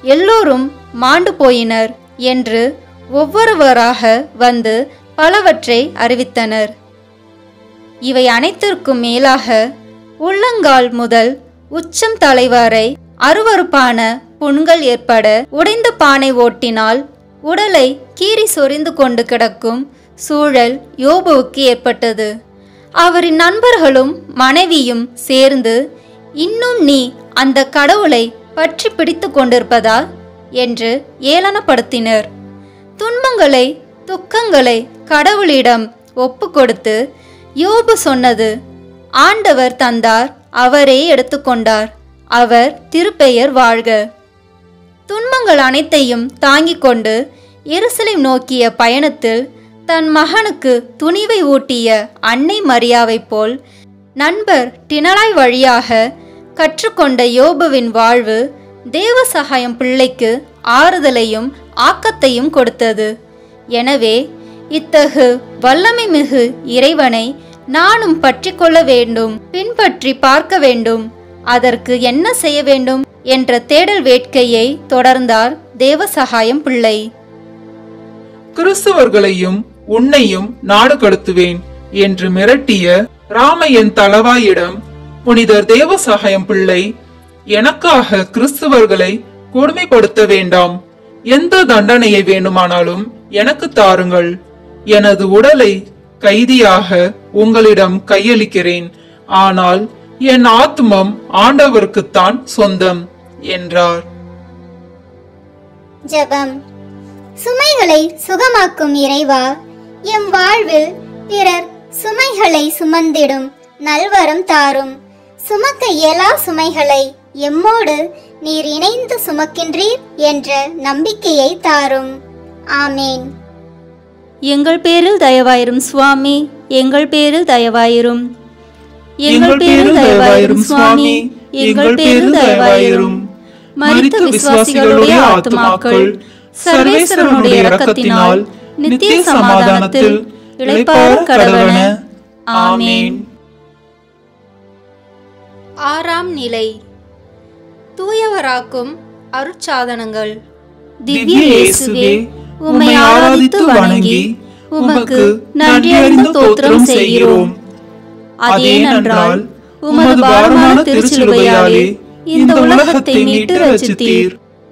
எல்லோரும் மாண்டு போயினர் என்று ஒவ்வொருவராக வந்து பலவற்றை அறிவித்தனர் இவை அனைத்திற்கும் மேலாக உள்ளங்கால் முதல் உச்சம் தலைவரை அருவருப்பான புண்கள் ஏற்பட உடைந்த பானை ஓட்டினால் உடலை கீறி சொரிந்து கொண்டு கிடக்கும் சூழல் யோபுவுக்கு ஏற்பட்டது அவரின் நண்பர்களும் மனைவியும் சேர்ந்து இன்னும் நீ அந்த கடவுளை பற்றி பிடித்து கொண்டிருப்பதா என்று ஏளனப்படுத்தினர் துன்பங்களை துக்கங்களை கடவுளிடம் ஒப்பு கொடுத்து யோபு சொன்னது ஆண்டவர் தந்தார் அவரே எடுத்துக்கொண்டார் அவர் திருப்பெயர் வாழ்க துன்பங்கள் அனைத்தையும் தாங்கிக் கொண்டு எருசலேம் நோக்கிய பயணத்தில் தன் மகனுக்கு துணிவை ஊட்டிய அன்னை மரியாவைப் போல் நண்பர் டினலாய் வழியாக கற்றுக்கொண்ட யோபுவின் வாழ்வு தேவ சகாயம் பிள்ளைக்கு ஆறுதலையும் ஆக்கத்தையும் கொடுத்தது எனவே இத்தகு வல்லமை மிகு இறைவனை நானும் பற்றி கொள்ள வேண்டும் பின்பற்றி பார்க்க வேண்டும் அதற்கு என்ன செய்ய வேண்டும் என்ற தேடல் வேட்கையை தொடர்ந்தார் தேவசகாயம் பிள்ளை கிறிஸ்தவர்களையும் உன்னையும் நாடு கடத்துவேன் என்று மிரட்டிய ராமையன் தளவாயிடம் புனிதர் தேவசகாயம் பிள்ளை எனக்காக கிறிஸ்தவர்களை கொடுமைப்படுத்த வேண்டாம் எந்த தண்டனையை வேண்டுமானாலும் எனக்கு தாருங்கள் எனது உடலை கைதியாக உங்களிடம் கையளிக்கிறேன் ஆனால் என் ஆத்மம் ஆண்டவருக்குத்தான் சொந்தம் என்றார் ஜெபம் சுமைகளை சுகமாக்கும் இறைவா எம் வாழ்வில் பிறர் சுமைகளை சுமந்திடும் நல்வரம் தாரும் சுமக்க இயலா சுமைகளை எம்மோடு நீர் இணைந்து சுமக்கின்றீர் என்ற நம்பிக்கையை தாரும் ஆமேன் எங்கள் பேரில் தயவாயிரும் சுவாமி எங்கள் பேரில் தயவாயிரும் எங்கள் பேரில் தயவாயிரும் சுவாமி எங்கள் பேரில் தயவாயிரும் மரித்த விசுவாசிகளுடைய ஆத்துமாக்கள் சர்வேஸ்வரனுடைய இரக்கத்தினால் நித்திய சமாதானத்தில் இளைப்பாற கடவன ஆமேன் ஆறாம் நிலை தூயவராக்கும் அருட்சாதனங்கள் திவ்ய இயேசுவே உம்மை ஆராதித்து வணங்கி உமக்கு நன்றியறிந்த தோத்திரம் செய்கிறோம் அதேனென்றால் உமது பாரமான திருச்சிலுவையாலே இந்த உலகத்தை மீட்டு ரசித்தீர்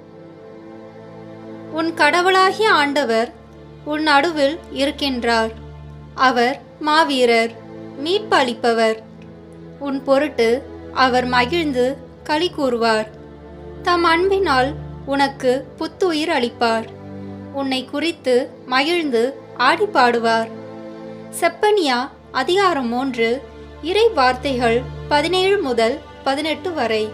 உன் கடவுளாகிய ஆண்டவர் உன் நடுவில் இருக்கின்றார் அவர் மாவீரர் மீட்பு அளிப்பவர் உன் பொருட்டு அவர் மகிழ்ந்து களி கூறுவார் தம் அன்பினால் உனக்கு புத்துயிர் அளிப்பார் உன்னை குறித்து மகிழ்ந்து ஆடி பாடுவார் செப்பனியா அதிகாரம் மூன்று இறை வார்த்தைகள் பதினேழு முதல் பதினெட்டு வரை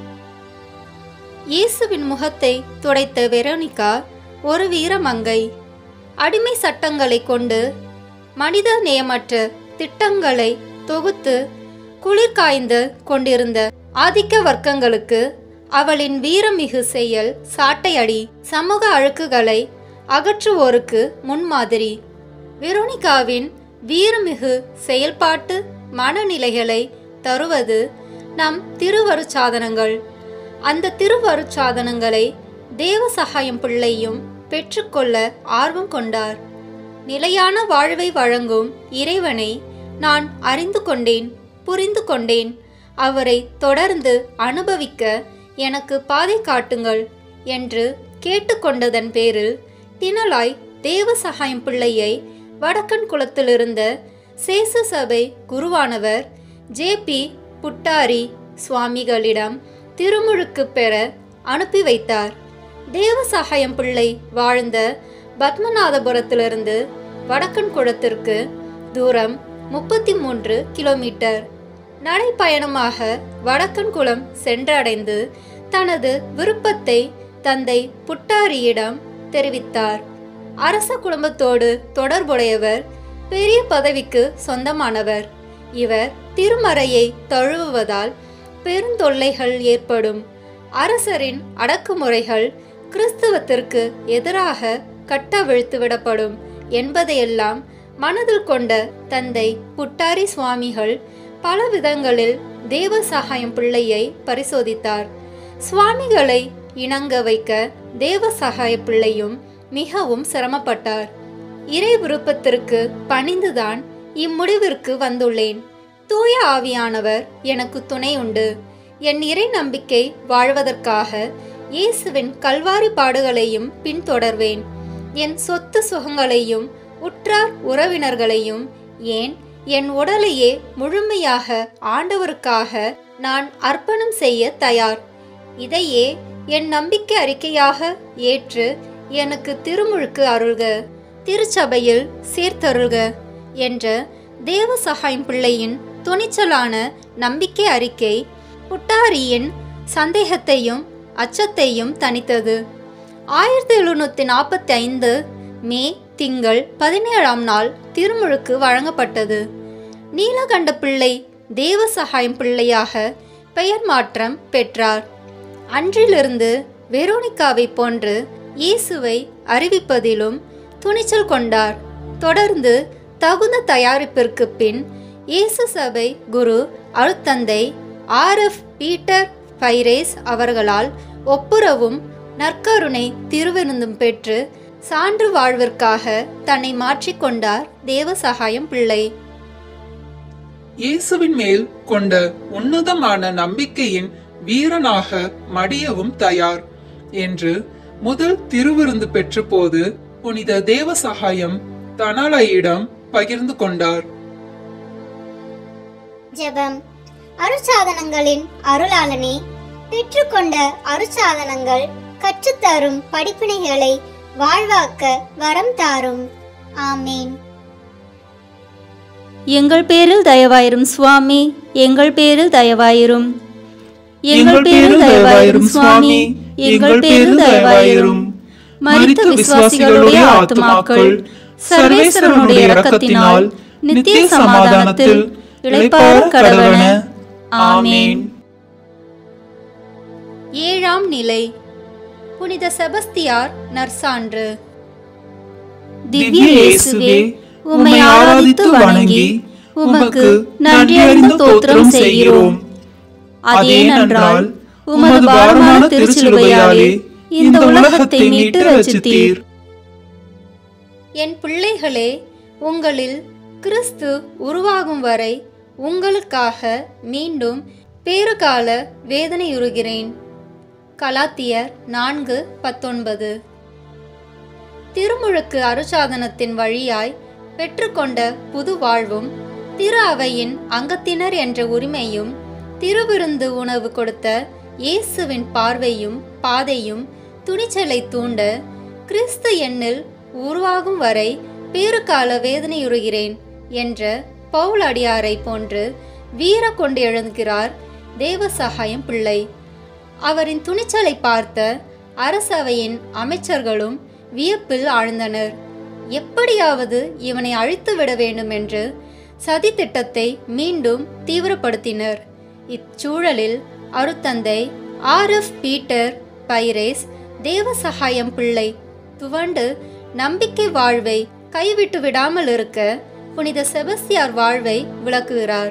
இயேசுவின் முகத்தை துடைத்த வெரோனிகா ஒரு வீரமங்கை அடிமை சட்டங்களை கொண்டு மனித நேயமற்ற திட்டங்களை தொகுத்து குளிர் காய்ந்து கொண்டிருந்த ஆதிக்க வர்க்கங்களுக்கு அவளின் வீரமிகு செயல் சாட்டையடி சமூக அழுக்குகளை அகற்றுவோருக்கு முன்மாதிரி வெரோனிகாவின் வீரமிகு செயல்பாட்டு மனநிலைகளை தருவது நம் திருவருட்சாதனங்கள் அந்த திருவருட்சாதனங்களை தேவ சகாயம் பிள்ளையும் பெற்றுக்கொள்ள ஆர்வம் கொண்டார் நிலையான வாழ்வை வழங்கும் இறைவனை நான் அறிந்து கொண்டேன் புரிந்து கொண்டேன் அவரை தொடர்ந்து அனுபவிக்க எனக்கு பாதை காட்டுங்கள் என்று கேட்டுக்கொண்டதன் பேரில் தினலாய் தேவ சகாயம் பிள்ளையை வடக்கன் குளத்திலிருந்த சேசு சபை குருவானவர் ஜே பி புட்டாரி சுவாமிகளிடம் திருமுழுக்கு பெற அனுப்பி வைத்தார் தேவ சகாயம் பிள்ளை வாழ்ந்த பத்மநாதபுரத்திலிருந்து வடக்கன் குளத்திற்கு தூரம் முப்பத்தி மூன்று கிலோமீட்டர் நடைப்பயணமாக வடக்கன் குளம் சென்றடைந்து தனது விருப்பத்தை தந்தை புட்டாரியிடம் தெரிவித்தார் அரச குடும்பத்தோடு தொடர்புடையவர் பெரிய பதவிக்கு சொந்தமானவர் இவர் திருமறையை தழுவுவதால் பெருந்தொல்லைகள் ஏற்படும் அரசரின் அடக்குமுறைகள் கிறிஸ்துவத்திற்கு எதிராக கட்டவிழ்த்து விடப்படும் என்பதையெல்லாம் மனதில் கொண்ட தந்தை புட்டாரி சுவாமிகள் பல விதங்களில் தேவ சகாயம் பிள்ளையை பரிசோதித்தார் சுவாமிகளை இணங்க வைக்க தேவ சகாய பிள்ளையும் மிகவும் சிரமப்பட்டார் இறை விருப்பத்திற்கு பணிந்துதான் இம்முடிவிற்கு வந்துள்ளேன் தூய ஆவியானவர் எனக்கு துணை உண்டு என் இறை நம்பிக்கை வாழ்வதற்காக இயேசுவின் கல்வாரி பாடுகளையும் பின்தொடர்வேன் என் சொத்து சுகங்களையும் உற்றார் உறவினர்களையும் ஏன் என் உடலையே முழுமையாக ஆண்டவருக்காக நான் அர்ப்பணம் செய்ய தயார் இதையே என் நம்பிக்கை அறிக்கையாக ஏற்று எனக்கு திருமுழுக்கு அருள்க திருச்சபையில் சேர்த்தருள்க என்ற தேவ சகாயம் பிள்ளையின் துணிச்சலான நம்பிக்கை அறிக்கை புட்டாரியின் சந்தேகத்தையும் அச்சத்தையும் தணித்தது ஆயிரத்தி எழுநூத்தி நாற்பத்தி ஐந்து மே திங்கள் பதினேழாம் நாள் திருமுழுக்கு வழங்கப்பட்டது நீலகண்ட பிள்ளை தேவ சகாயம் பிள்ளையாக பெயர் மாற்றம் பெற்றார் அன்றிலிருந்து வெரோனிகாவை போன்று இயேசுவை அறிவிப்பதிலும் துணிச்சல் கொண்டார் தொடர்ந்து தகுந்த தயாரிப்பிற்கு பின் இயேசு சபை குரு அருத்தந்தை ஆர் எஃப் பீட்டர் பைரேஸ் அவர்களால் ஒப்புரவும் நற்கருணை திருவிருந்தும் பெற்று சான்று வாழ்விற்காக தன்னை மாற்றிக்கொண்டார் தேவ சகாயம் பிள்ளை இயேசுவின் மேல் கொண்ட உன்னதமான நம்பிக்கையின் வீரனாக மடியவும் தயார் என்று முதல் திருவிருந்து பெற்ற போது புனித தேவ சகாயம் தனலையிடம் பகிர்ந்து கொண்டார் ஜெபம் அருட்சாதனங்களின் அருளாளனே பெற்றுக்கொண்ட அருட்சாதனங்கள் கற்றுத்தரும் படிப்பினைகளை வாழ்வாக்க வரம் தாரும் ஆமேன் எங்கள் பேரில் தயவாயிரும் சுவாமி எங்கள் பேரில் தயவாயிரும் எங்கள் பேரில் தயவாயிரும் சுவாமி எங்கள் பேரில் தயவாயிரும் மரித்த விசுவாசிகளுடைய ஆத்துமாக்கள் சர்வேஸ்வரனுடைய இரக்கத்தினால் நித்திய சமாதானத்தில் இளைப்பாற கடவன ஆமேன் ஏழாம் நிலை புனித செபஸ்தியார் நற்சான்று திவ்ய இயேசுவே உம்மை ஆராதித்து வணங்கி உமக்கு நன்றி அறிந்து தோத்திரம் செய்கிறோம் அதேனென்றால் உமது பாரமான திருச்சிலுவையாலே இந்த உலகத்தை மீட்டு ரச்சித்தீர் என் பிள்ளைகளே உங்களில் கிறிஸ்து உருவாகும் வரை உங்களுக்காக மீண்டும் பேறுகால வேதனையுறுகிறேன் கலாத்தியர் நான்கு பத்தொன்பது திருமுழுக்கு அருசாதனத்தின் வழியாய் பெற்றுக்கொண்ட புது வாழ்வும் திரு அவையின் அங்கத்தினர் என்ற உரிமையும் திருவிருந்து உணவு கொடுத்த இயேசுவின் பார்வையும் பாதையும் துணிச்சலை தூண்ட கிறிஸ்து எண்ணில் உருவாகும் வரை பேறுகால வேதனையுறுகிறேன் என்ற பவுல் அடியாரை போன்று வீர கொண்டு எழுதுகிறார் தேவ சகாயம் பிள்ளை அவரின் துணிச்சலை பார்த்த அரசவையின் அமைச்சர்களும் வியப்பில் ஆழ்ந்தனர் எப்படியாவது இவனை அழித்து விட வேண்டும் என்று சதி திட்டத்தை மீண்டும் தீவிரப்படுத்தினர் இச்சூழலில் அருத்தந்தை R F Peter Pires Devasahayam பிள்ளை துவண்டு நம்பிக்கை வாழ்வை கைவிட்டு விடாமல் இருக்க புனித செபஸ்தியார் வாழ்வை விளக்குகிறார்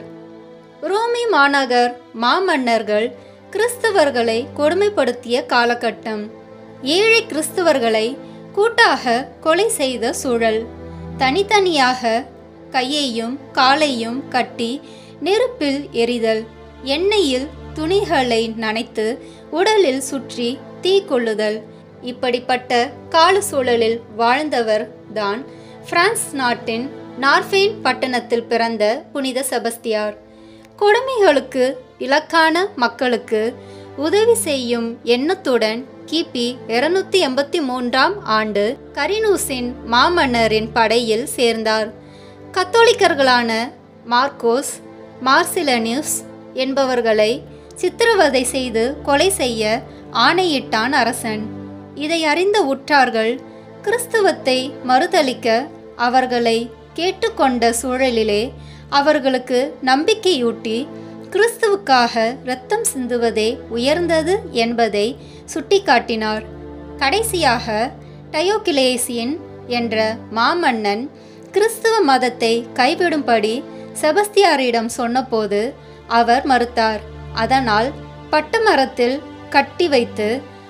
ரோமி மாநகர் மாமன்னர்கள் கிறிஸ்தவர்களை கொடுமைப்படுத்திய காலகட்டம் ஏழை கிறிஸ்தவர்களை கூட்டாக கொலை செய்த சூழல் தனித்தனியாக கையையும் காலையும் கட்டி நெருப்பில் எரிதல் எண்ணெயில் துணிகளை நனைத்து உடலில் சுற்றி தீ கொள்ளுதல் இப்படிப்பட்ட கால சூழலில் வாழ்ந்தவர் தான் பிரான்ஸ் நாட்டின் நார்ஃபேன் பட்டணத்தில் பிறந்த புனித செபஸ்தியார் கொடுமைகளுக்கு இலக்கான மக்களுக்கு உதவி செய்யும் எண்ணத்துடன் கிபி இருநூத்தி எண்பத்தி மூன்றாம் ஆண்டு கரினூசின் மாமன்னரின் படையில் சேர்ந்தார் கத்தோலிக்கர்களான மார்க்கோஸ் மார்சிலனியூஸ் என்பவர்களை சித்திரவதை செய்து கொலை செய்ய ஆணையிட்டான் அரசன் இதை அறிந்த உற்றார்கள் கிறிஸ்துவத்தை மறுதலிக்க அவர்களை கேட்டுக்கொண்ட சூழலிலே அவர்களுக்கு நம்பிக்கையூட்டி கிறிஸ்துவுக்காக இரத்தம் சிந்துவதே உயர்ந்தது என்பதை சுட்டிக்காட்டினார் கடைசியாக டயோகிலேசியன் என்ற மாமன்னன் கிறிஸ்துவ மதத்தை கைவிடும்படி செபஸ்தியாரிடம் சொன்னபோது அவர் மறுத்தார் அதனால் பட்டமரத்தில் கட்டி வைத்து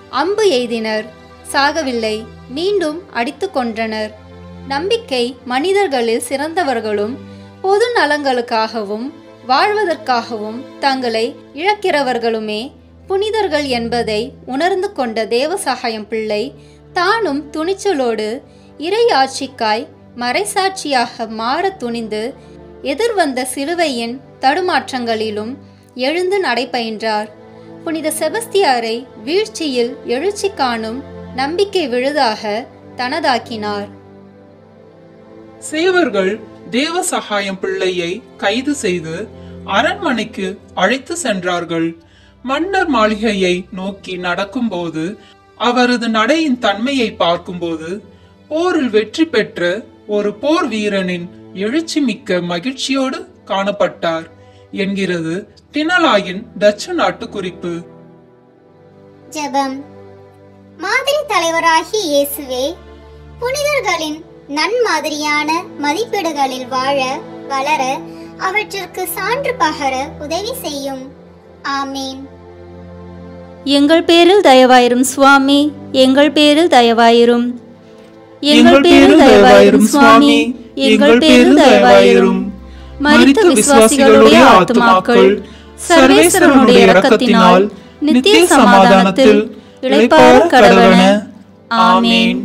அம்பு எய்தினர் சாகவில்லை மீண்டும் அடித்து கொன்றனர் நம்பிக்கை மனிதர்களில் சிறந்தவர்களும் பொது நலங்களுக்காகவும் வாழ்வதற்காகவும் தங்களை இழக்கிறவர்களுமே புனிதர்கள் என்பதை உணர்ந்து கொண்ட தேவசகாயம் பிள்ளை தானும் துணிச்சலோடு இறை ஆட்சிக்காய் மறைசாட்சியாக மாறத் துணிந்து எதிர்வந்த சிலுவையின் தடுமாற்றங்களிலும் எழுந்து நடைபயின்றார் புனித செபஸ்தியாரை வீழ்ச்சியில் எழுச்சி காணும் நம்பிக்கை விழுதாக தனதாக்கினார் சேவர்கள் தேவ சகாயம் பிள்ளையை கைது செய்து அரண்மனைக்கு அழைத்து சென்றார்கள் மன்னர் மாளிகையை நோக்கி நடக்கும்போது அவரது நடையின் தன்மையை பார்க்கும்போது போரில் வெற்றி பெற்ற ஒரு போர் வீரனின் எழுச்சி மிக்க மகிழ்ச்சியோடு காணப்பட்டார் என்கிறது டினலாயின் டச்சு நாட்டு குறிப்பு ஜெபம் மாதிரி தலைவராகிய இயேசுவே புனிதர்களின் நன்மாதிரியான மதிப்பீடுகளில் வாழ வளர அவற்றிற்கு சான்று பகர உதவி செய்யும் ஆமேன் எங்கள் பேரில் தயவாயிரும் சுவாமி எங்கள் பேரில் தயவாயிரும் எங்கள் பேரில் தயவாயிரும் சுவாமி எங்கள் பேரில் தயவாயிரும் மரித்த விசுவாசிகளுடைய ஆத்துமாக்கள் சர்வேஸ்வரனுடைய இரக்கத்தினால் நித்திய சமாதானத்தில் இளைப்பாற கடவன ஆமேன்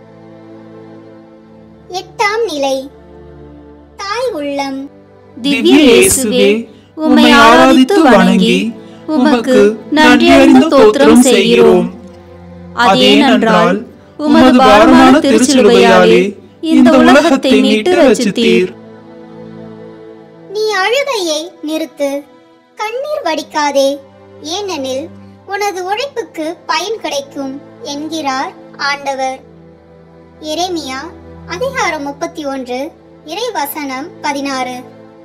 எட்டாம் நிலை தாய் உள்ளம் திவ்ய இயேசுவே உம்மை ஆராதித்து வணங்கி உமக்கு நன்றியறிந்த தோத்திரம் செய்கிறோம் அதேனென்றால் உமது பாரமான திருச்சிலுவையாலே இந்த உலகத்தை மீட்டு ரசித்தீர் நீ அழுகையை நிறுத்து கண்ணீர் வடிக்காதே ஏனெனில் உனது உழைப்புக்கு பயன் கிடைக்கும் என்கிறார் ஆண்டவர் எரேமியா அதிகாரம் முப்பத்தி ஒன்று இறைவசனம் பதினாறு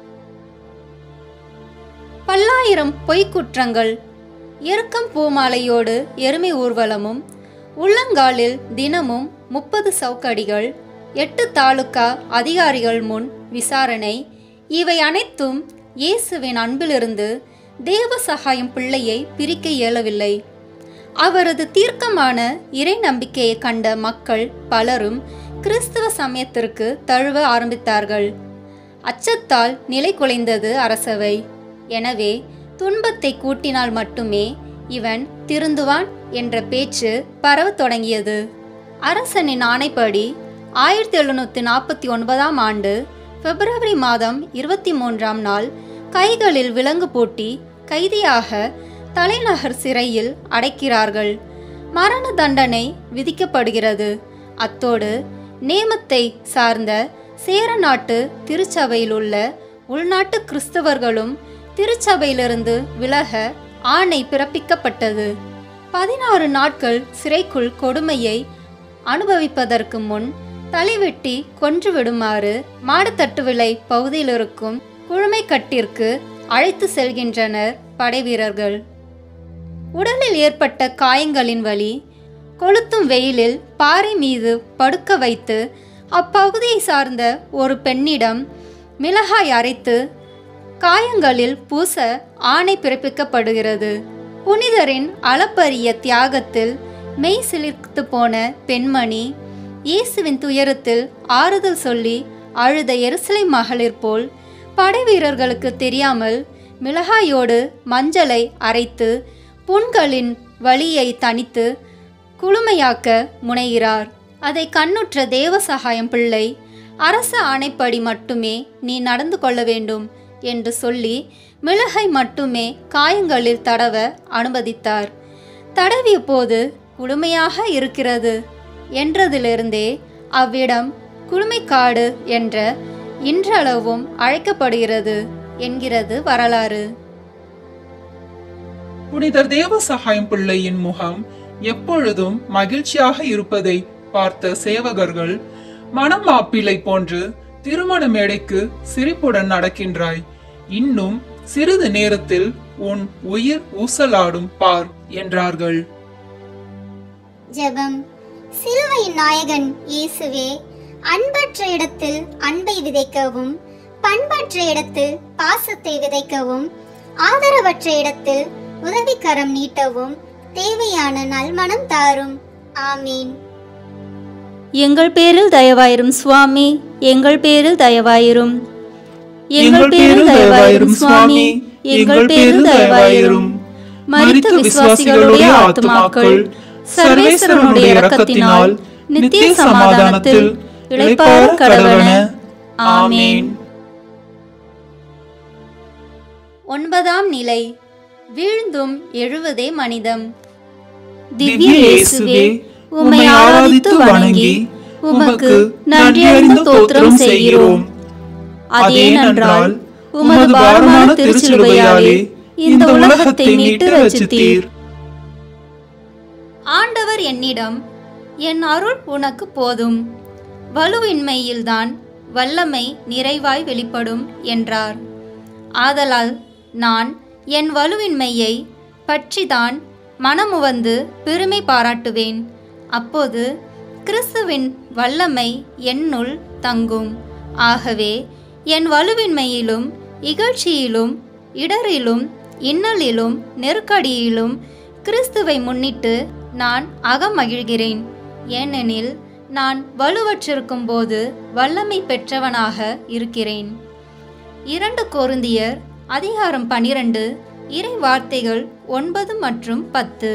பல்லாயிரம் பொய்க்குற்றங்கள் எருக்கம் பூமாலையோடு எருமை ஊர்வலமும் உள்ளங்காலில் தினமும் முப்பது சவுக்கடிகள் எட்டு தாலுகா அதிகாரிகள் முன் விசாரணை இவை அனைத்தும் இயேசுவின் அன்பிலிருந்து தேவ சகாயம் பிள்ளையை பிரிக்க இயலவில்லை அவரது தீர்க்கமான இறை நம்பிக்கையை கண்ட மக்கள் பலரும் கிறிஸ்தவ சமயத்திற்கு தழுவ ஆரம்பித்தார்கள் அச்சத்தால் நிலை குலைந்தது அரசவை எனவே துன்பத்தை கூட்டினால் மட்டுமே இவன் திருந்துவான் என்ற பேச்சு பரவத் தொடங்கியது அரசனின் ஆணைப்படி ஆயிரத்தி எழுநூத்தி நாற்பத்தி ஒன்பதாம் ஆண்டு பிப்ரவரி மாதம் இருபத்தி மூன்றாம் நாள் கைகளில் விலங்கு பூட்டி கைதியாக தலைநகர் சிறையில் அடைக்கிறார்கள் மரண தண்டனை விதிக்கப்படுகிறது அத்தோடு நேமத்தை சார்ந்த சேர நாட்டு திருச்சபையில் உள்ள உள்நாட்டு கிறிஸ்தவர்களும் திருச்சபையிலிருந்து விலக ஆணை பிறப்பிக்கப்பட்டது பதினாறு நாட்கள் சிறைக்குள் கொடுமையை அனுபவிப்பதற்கு முன் தலைவெட்டி கொன்று விடுமாறு மாடத்தட்டு விலை பகுதியில் இருக்கும் குழுமைக்கட்டிற்கு அழைத்து செல்கின்றனர் படைவீரர்கள் உடலில் ஏற்பட்ட காயங்களின் வலி கொளுத்தும் வெயிலில் பாறை மீது படுக்க வைத்து அப்பகுதியை சார்ந்த ஒரு பெண்ணிடம் மிளகாய் அரைத்து காயங்களில் பூச ஆணை பிறப்பிக்கப்படுகிறது புனிதரின் அளப்பரிய தியாகத்தில் மெய் சிலிர்த்து போன பெண்மணி இயேசுவின் துயரத்தில் ஆறுதல் சொல்லி அழுத எருசலை மகளிர் போல் படைவீரர்களுக்கு தெரியாமல் மிளகாயோடு மஞ்சளை அரைத்து புண்களின் வலியை தணித்து குளுமையாக்க முனைகிறார் அதை கண்ணுற்ற தேவசகாயம் பிள்ளை அரச ஆணைப்படி மட்டுமே நீ நடந்து கொள்ள வேண்டும் என்று சொல்லி மிளகை மட்டுமே காயங்களில் தடவ அனுமதித்தார் தடவிய போது குளுமையாக இருக்கிறது என்றதிலிருந்தே அவ்விடம் குளுமைக்காடு என்ற இன்றளவும் அழைக்கப்படுகிறது என்கிறது வரலாறு புனிதர் தேவ சகாயம் பிள்ளையின் முகம் எப்பொழுதும் மகிழ்ச்சியாக இருப்பதை பார்த்த சேவகர்கள் மனம் மாப்பிள்ளை போன்று திருமண மேடைக்கு சிரிப்புடன் நடக்கின்றாய் இன்னும் சிறிது நேரத்தில் உன் உயிர் ஊசலாடும் பார் என்றார்கள் ஜெபம் சிலுவையின் நாயகன் இயேசுவே அன்பற்ற இடத்தில் அன்பை விதைக்கவும் பண்பற்ற இடத்தில் பாசத்தை விதைக்கவும் ஆதரவற்ற இடத்தில் உதவிக்கரம் நீட்டவும் தேவையான நல்மனம் தாரும் ஆமீன் எங்கள் பேரில் தயவாயிரும் சுவாமி எங்கள் பேரில் தயவாயிரும் எங்கள் பேரில் தயவாயிரும் சுவாமி எங்கள் பேரில் தயவாயிரும் மரித்த விசுவாசிகளுடைய ஆத்துமாக்கள் சர்வேஸ்வரனுடைய இரக்கத்தினால் நித்திய சமாதானத்தில் இளைப்பாற கடவன ஆமீன் ஒன்பதாம் நிலை வீழ்ந்தும் எழுவதே மனிதம் திவ்ய இயேசுவே உம்மை ஆராதித்து வணங்கி உமக்கு நன்றி அறிந்த தோத்திரம் செய்கிறோம் அதேனென்றால் உமது பாரமான திருச்சிலுவையாலே இந்த உலகத்தை மீட்டு ரசித்தீர் ஆண்டவர் என்னிடம் என் அருள் உனக்கு போதும் வலுவின்மையில்தான் வல்லமை நிறைவாய் வெளிப்படும் என்றார் ஆதலால் நான் என் வலுவின்மையை பற்றிதான் மனமுவந்து பெருமை பாராட்டுவேன் அப்போது கிறிஸ்துவின் வல்லமை என்னுள் தங்கும் ஆகவே என் வலுவின்மையிலும் இகழ்ச்சியிலும் இடரிலும் இன்னலிலும் நெருக்கடியிலும் கிறிஸ்துவை முன்னிட்டு நான் அகமகிழ்கிறேன் ஏனெனில் நான் வலுவற்றிருக்கும் போது வல்லமை பெற்றவனாக இருக்கிறேன் இரண்டு கொருந்தியர் அதிகாரம் பனிரெண்டு இறை வார்த்தைகள் ஒன்பது மற்றும் பத்து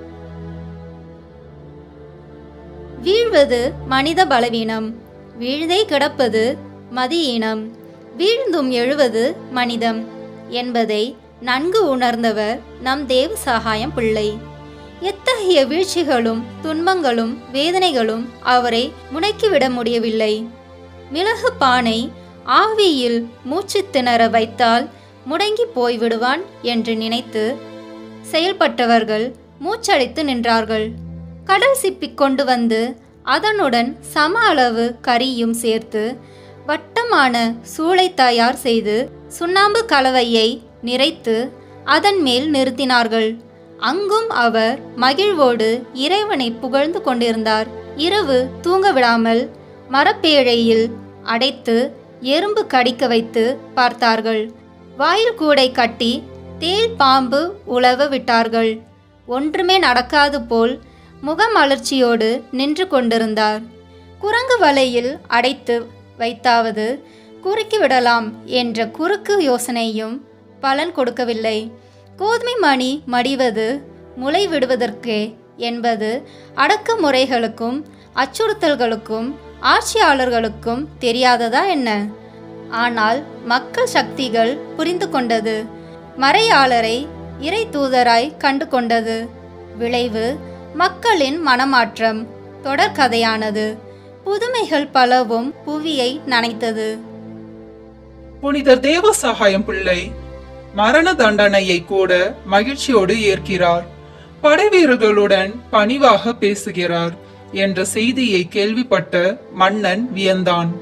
வீழ்வது மனித பலவீனம் வீழ்தே கிடப்பது மதியீனம் வீழ்ந்தும் எழுவது மனிதம் என்பதை நன்கு உணர்ந்தவர் நம் தேவ சகாயம் பிள்ளை எத்தகைய வீழ்ச்சிகளும் துன்பங்களும் வேதனைகளும் அவரை முடக்கிவிட முடியவில்லை மிளகு பானை ஆவியில் மூச்சு திணற வைத்தால் முடங்கி போய்விடுவான் என்று நினைத்து செயல்பட்டவர்கள் மூச்சடித்து நின்றார்கள் கடல் சிப்பிக் கொண்டு வந்து அதனுடன் சம அளவு கரியும் சேர்த்து வட்டமான சூளை தயார் செய்து சுண்ணாம்பு கலவையை நிறைத்து அதன் மேல் நிறுத்தினார்கள் அங்கும் அவர் மகிழ்வோடு இறைவனை புகழ்ந்து கொண்டிருந்தார் இரவு தூங்க விடாமல் மரப்பேழையில் அடைத்து எறும்பு கடிக்க வைத்து பார்த்தார்கள் வாயில் கூடை கட்டி தேள் பாம்பு உலவ விட்டார்கள் ஒன்றுமே நடக்காது போல் முகமலர்ச்சியோடு நின்று கொண்டிருந்தார் குரங்கு வலையில் அடைத்து வைத்தாவது குறுக்கி விடலாம் என்ற குறுக்கு யோசனையும் பலன் கொடுக்கவில்லை கோதுமை மணி மடிவது முளை விடுவதற்கே என்பது அடக்குமுறைகளுக்கும் அச்சுறுத்தல்களுக்கும் ஆட்சியாளர்களுக்கும் தெரியாததா என்ன ஆனால் மக்கள் சக்திகள் புரிந்து கொண்டது மறையாளரை இறை தூதராய் கண்டு கொண்டது விளைவு மக்களின் மனமாற்றம் தொடர்கதையானது புதுமைகள் பலவும் புவியை நனைத்தது புனிதர் தேவ சகாயம் பிள்ளை மரண தண்டனையை கூட மகிழ்ச்சியோடு ஏற்கிறார் படைவீரர்களுடன் பணிவாக பேசுகிறார் என்ற செய்தியை கேள்விப்பட்ட மன்னன் வியந்தான்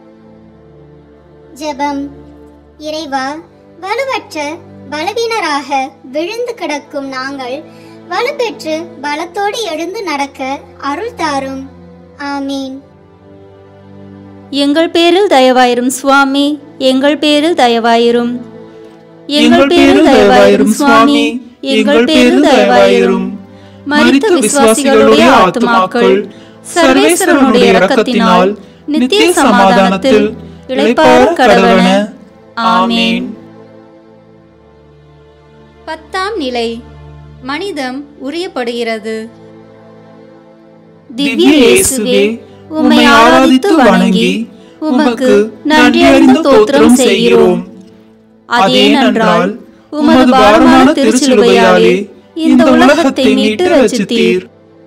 ஜெபம் இறைவா வலுவற்ற பலவீனராக விழுந்து கிடக்கும் நாங்கள் வலுப்பெற்று பலத்தோடு எழுந்து நடக்க அருள் தாரும் ஆமீன் எங்கள் பேரில் தயவாயிரும் சுவாமி எங்கள் பேரில் தயவாயிரும் எங்கள் பேரில் தயவாயிரும் சுவாமி எங்கள் பேரில் தயவாயிரும் மரித்த விசுவாசிகளுடைய ஆத்துமாக்கள் சர்வேஸ்வரனுடைய இரக்கத்தினால் நித்திய சமாதானத்தில் இளைப்பாற கடவன ஆமீன் பத்தாம் நிலை மனிதம் உரியப்படுகிறது திவ்ய இயேசுவே உம்மை ஆராதித்து வணங்கி உமக்கு நன்றி அறிந்த தோத்திரம் செய்கிறோம் அதேனென்றால் உமது பாரமான திருச்சிலுவையாலே இந்த உலகத்தை மீட்டு ரசித்தீர்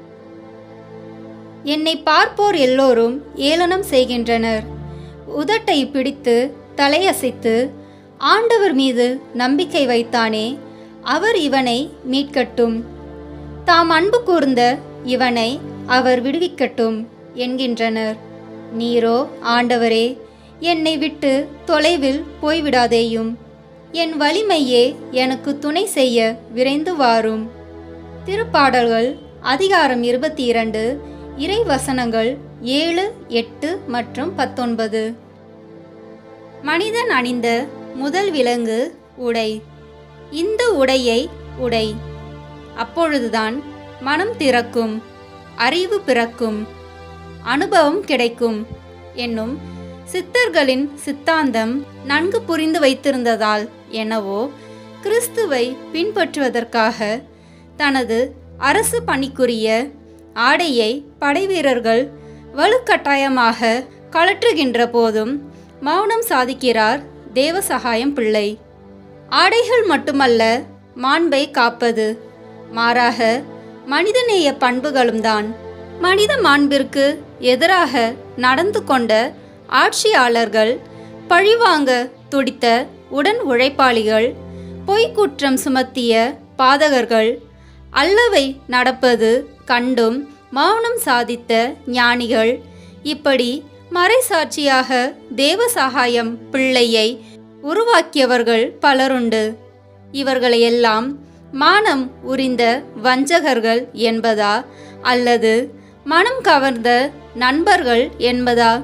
என்னை பார்ப்போர் எல்லோரும் ஏளனம் செய்கின்றனர் உதட்டை பிடித்து தலையசைத்து ஆண்டவர் மீது நம்பிக்கை வைத்தானே அவர் இவனை மீட்கட்டும் தாம் அன்பு கூர்ந்த இவனை அவர் விடுவிக்கட்டும் என்கின்றனர் நீரோ ஆண்டவரே என்னை விட்டு தொலைவில் போய்விடாதேயும் என் வலிமையே எனக்கு துணை செய்ய விரைந்து வாரும் திருப்பாடல்கள் அதிகாரம் இருபத்தி இரண்டு இறை வசனங்கள் ஏழு எட்டு மற்றும் பத்தொன்பது மனிதன் அணிந்த முதல் விலங்கு உடை இந்த உடையை உடை அப்பொழுதுதான் மனம் திறக்கும் அறிவு பிறக்கும் அனுபவம் கிடைக்கும் என்னும் சித்தர்களின் சித்தாந்தம் நன்கு புரிந்து வைத்திருந்ததால் என்னவோ கிறிஸ்துவை பின்பற்றுவதற்காக தனது அரசு பணிக்குரிய ஆடையை படைவீரர்கள் வலுக்கட்டாயமாக கழற்றுகின்ற போதும் மௌனம் சாதிக்கிறார் தேவசகாயம் பிள்ளை ஆடைகள் மட்டுமல்ல மாண்பை காப்பது மாறாக மனிதநேய பண்புகளும் தான் மனித மாண்பிற்கு எதிராக நடந்து கொண்ட ஆட்சியாளர்கள் பழிவாங்க துடித்த உடன் உழைப்பாளிகள் பொய்க்குற்றம் சுமத்திய பாதகர்கள் அல்லவை நடப்பது கண்டும் மௌனம் சாதித்த ஞானிகள் இப்படி மறைசாட்சியாக தேவசகாயம் பிள்ளையை உருவாக்கியவர்கள் பலருண்டு இவர்களையெல்லாம் மானம் உரிந்த வஞ்சகர்கள் என்பதா அல்லது மனம் கவர்ந்த நண்பர்கள் என்பதா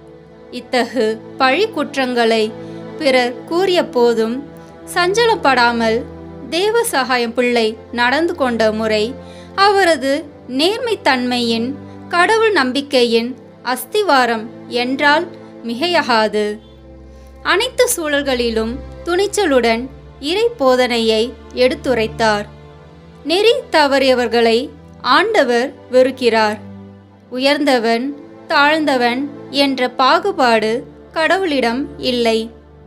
இத்தகு பழி குற்றங்களை பிறர் கூறிய போதும் சஞ்சலப்படாமல் தேவ சகாயம் பிள்ளை நடந்து கொண்ட முறை அவரது நேர்மைத்தன்மையின் கடவுள் நம்பிக்கையின் அஸ்திவாரம் என்றால் மிகையகாது அனைத்து சூழல்களிலும் துணிச்சலுடன் இறை போதனையை எடுத்துரைத்தார் நெறி தவறியவர்களை ஆண்டவர் வெறுக்கிறார் உயர்ந்தவன் தாழ்ந்தவன் என்ற பாகுபாடு கடவுளிடம் இல்லை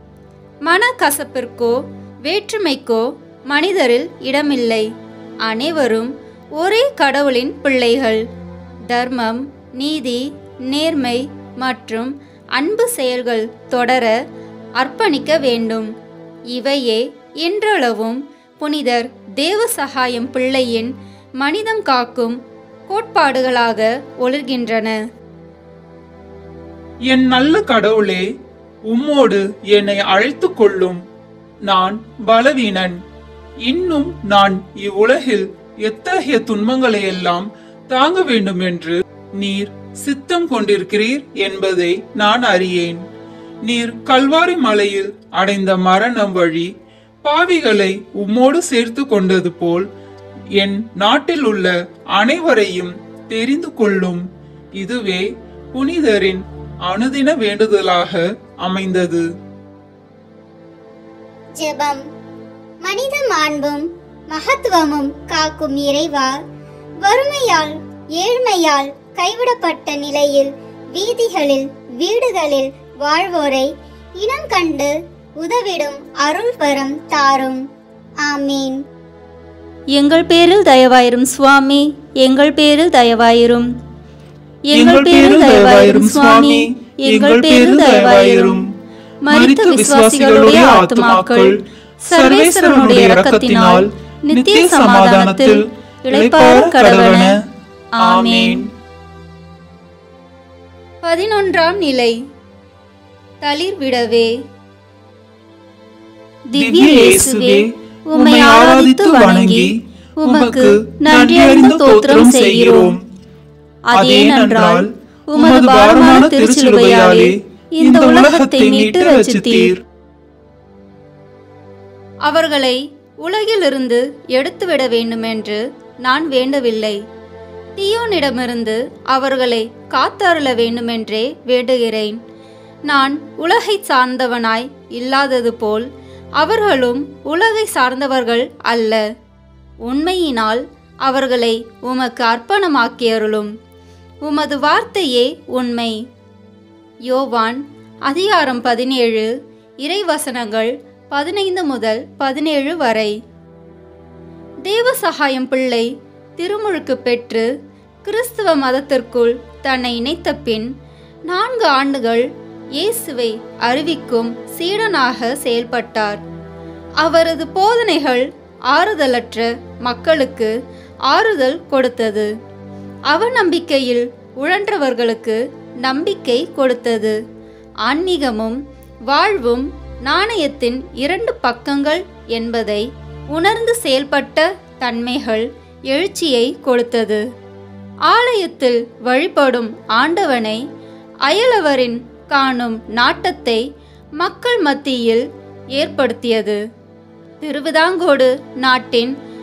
மனக்கசப்பிற்கோ வேற்றுமைக்கோ மனிதரில் இடமில்லை அனைவரும் ஒரே கடவுளின் பிள்ளைகள் தர்மம் நீதி நேர்மை மற்றும் அன்பு செயல்கள் தொடர அர்ப்பணிக்க வேண்டும் இவையே இன்றளவும் புனிதர் தேவசகாயம் பிள்ளையின் மனிதம் காக்கும் கோட்பாடுகளாக ஒளிர்கின்றன என் நல்ல கடவுளே உம்மோடு என்னை அழைத்துக் கொள்ளும் நான் பலவீனன் இன்னும் நான் இவ்வுலகில் எத்தகைய துன்பங்களை எல்லாம் தாங்க வேண்டும் என்று நீர் சித்தம் கொண்டிருக்கிறீர் என்பதை நான் அறியேன் நீர் கல்வாரி மலையில் அடைந்த மரணம் வழி பாவிகளை உம்மோடு சேர்த்து கொண்டது போல் என் நாட்டில் உள்ள அனைவரையும் தெரிந்து கொள்ளும் இதுவே புனிதரின் அனுதின வேண்டுதலாக அமைந்தது ஜெபம் மனித மாண்பும் மகத்துவமும் காக்கும் இறைவா வறுமையால் ஏழ்மையால் கைவிடப்பட்ட நிலையில் வீதிகளில் வீடுகளில் வாழ்வோரை இனம் கண்டு உதவிடும் அருள் வரம் தாரும் ஆமீன் எங்கள் பேரில் தயவாயிரும் சுவாமி எங்கள் பேரில் தயவாயிரும் எங்கள் பேரில் தயவாயிரும் சுவாமி எங்கள் பேரில் தயவாயிரும் மரித்த விசுவாசிகளுடைய ஆத்துமாக்கள் சர்வேஸ்வரனுடைய இரக்கத்தினால் நித்திய சமாதானத்தில் இளைப்பாற கடவன ஆமீன் பதினொன்றாம் நிலை தளிர் விடவே திவ்ய இயேசுவே உம்மை ஆராதித்து வணங்கி உமக்கு நன்றி அறிந்த தோத்திரம் செய்கிறோம் அதேனென்றால் உமது பாரமான திருச்சிலுவையாலே இந்த உலகத்தை மீட்டு ரச்சித்தீர் அவர்களை உலகிலிருந்து எடுத்துவிட வேண்டுமென்று நான் வேண்டவில்லை தீயோனிடமிருந்து அவர்களை காத்தருள வேண்டுமென்றே வேண்டுகிறேன் நான் உலகை சார்ந்தவனாய் இல்லாதது போல் அவர்களும் உலகை சார்ந்தவர்கள் அல்ல உண்மையினால் அவர்களை உமக்கு அர்ப்பணமாக்கியருளும் உமது வார்த்தையே உண்மை யோவான் அதிகாரம் பதினேழு இறைவசனங்கள் பதினைந்து முதல் பதினேழு வரை தேவசகாயம் பிள்ளை திருமுழுக்கு பெற்று கிறிஸ்துவ மதத்திற்குள் தன்னை இணைத்த பின் நான்கு ஆண்டுகள் இயேசுவை அறிவிக்கும் சீடனாக செயல்பட்டார் அவரது போதனைகள் ஆறுதலற்ற மக்களுக்கு ஆறுதல் கொடுத்தது அவநம்பிக்கையில் உழன்றவர்களுக்கு நம்பிக்கை கொடுத்தது ஆன்மீகமும் வாழ்வும் நாணயத்தின் இரண்டு பக்கங்கள் என்பதை உணர்ந்து செயல்பட்ட தன்மைகள் எழுச்சியை கொடுத்தது ஆலயத்தில் வழிபடும் ஆண்டவனை அயலவரின் காணும் நாட்டத்தை மக்கள் மத்தியில் ஏற்படுத்தியது திருவிதாங்கோடு நாட்டின்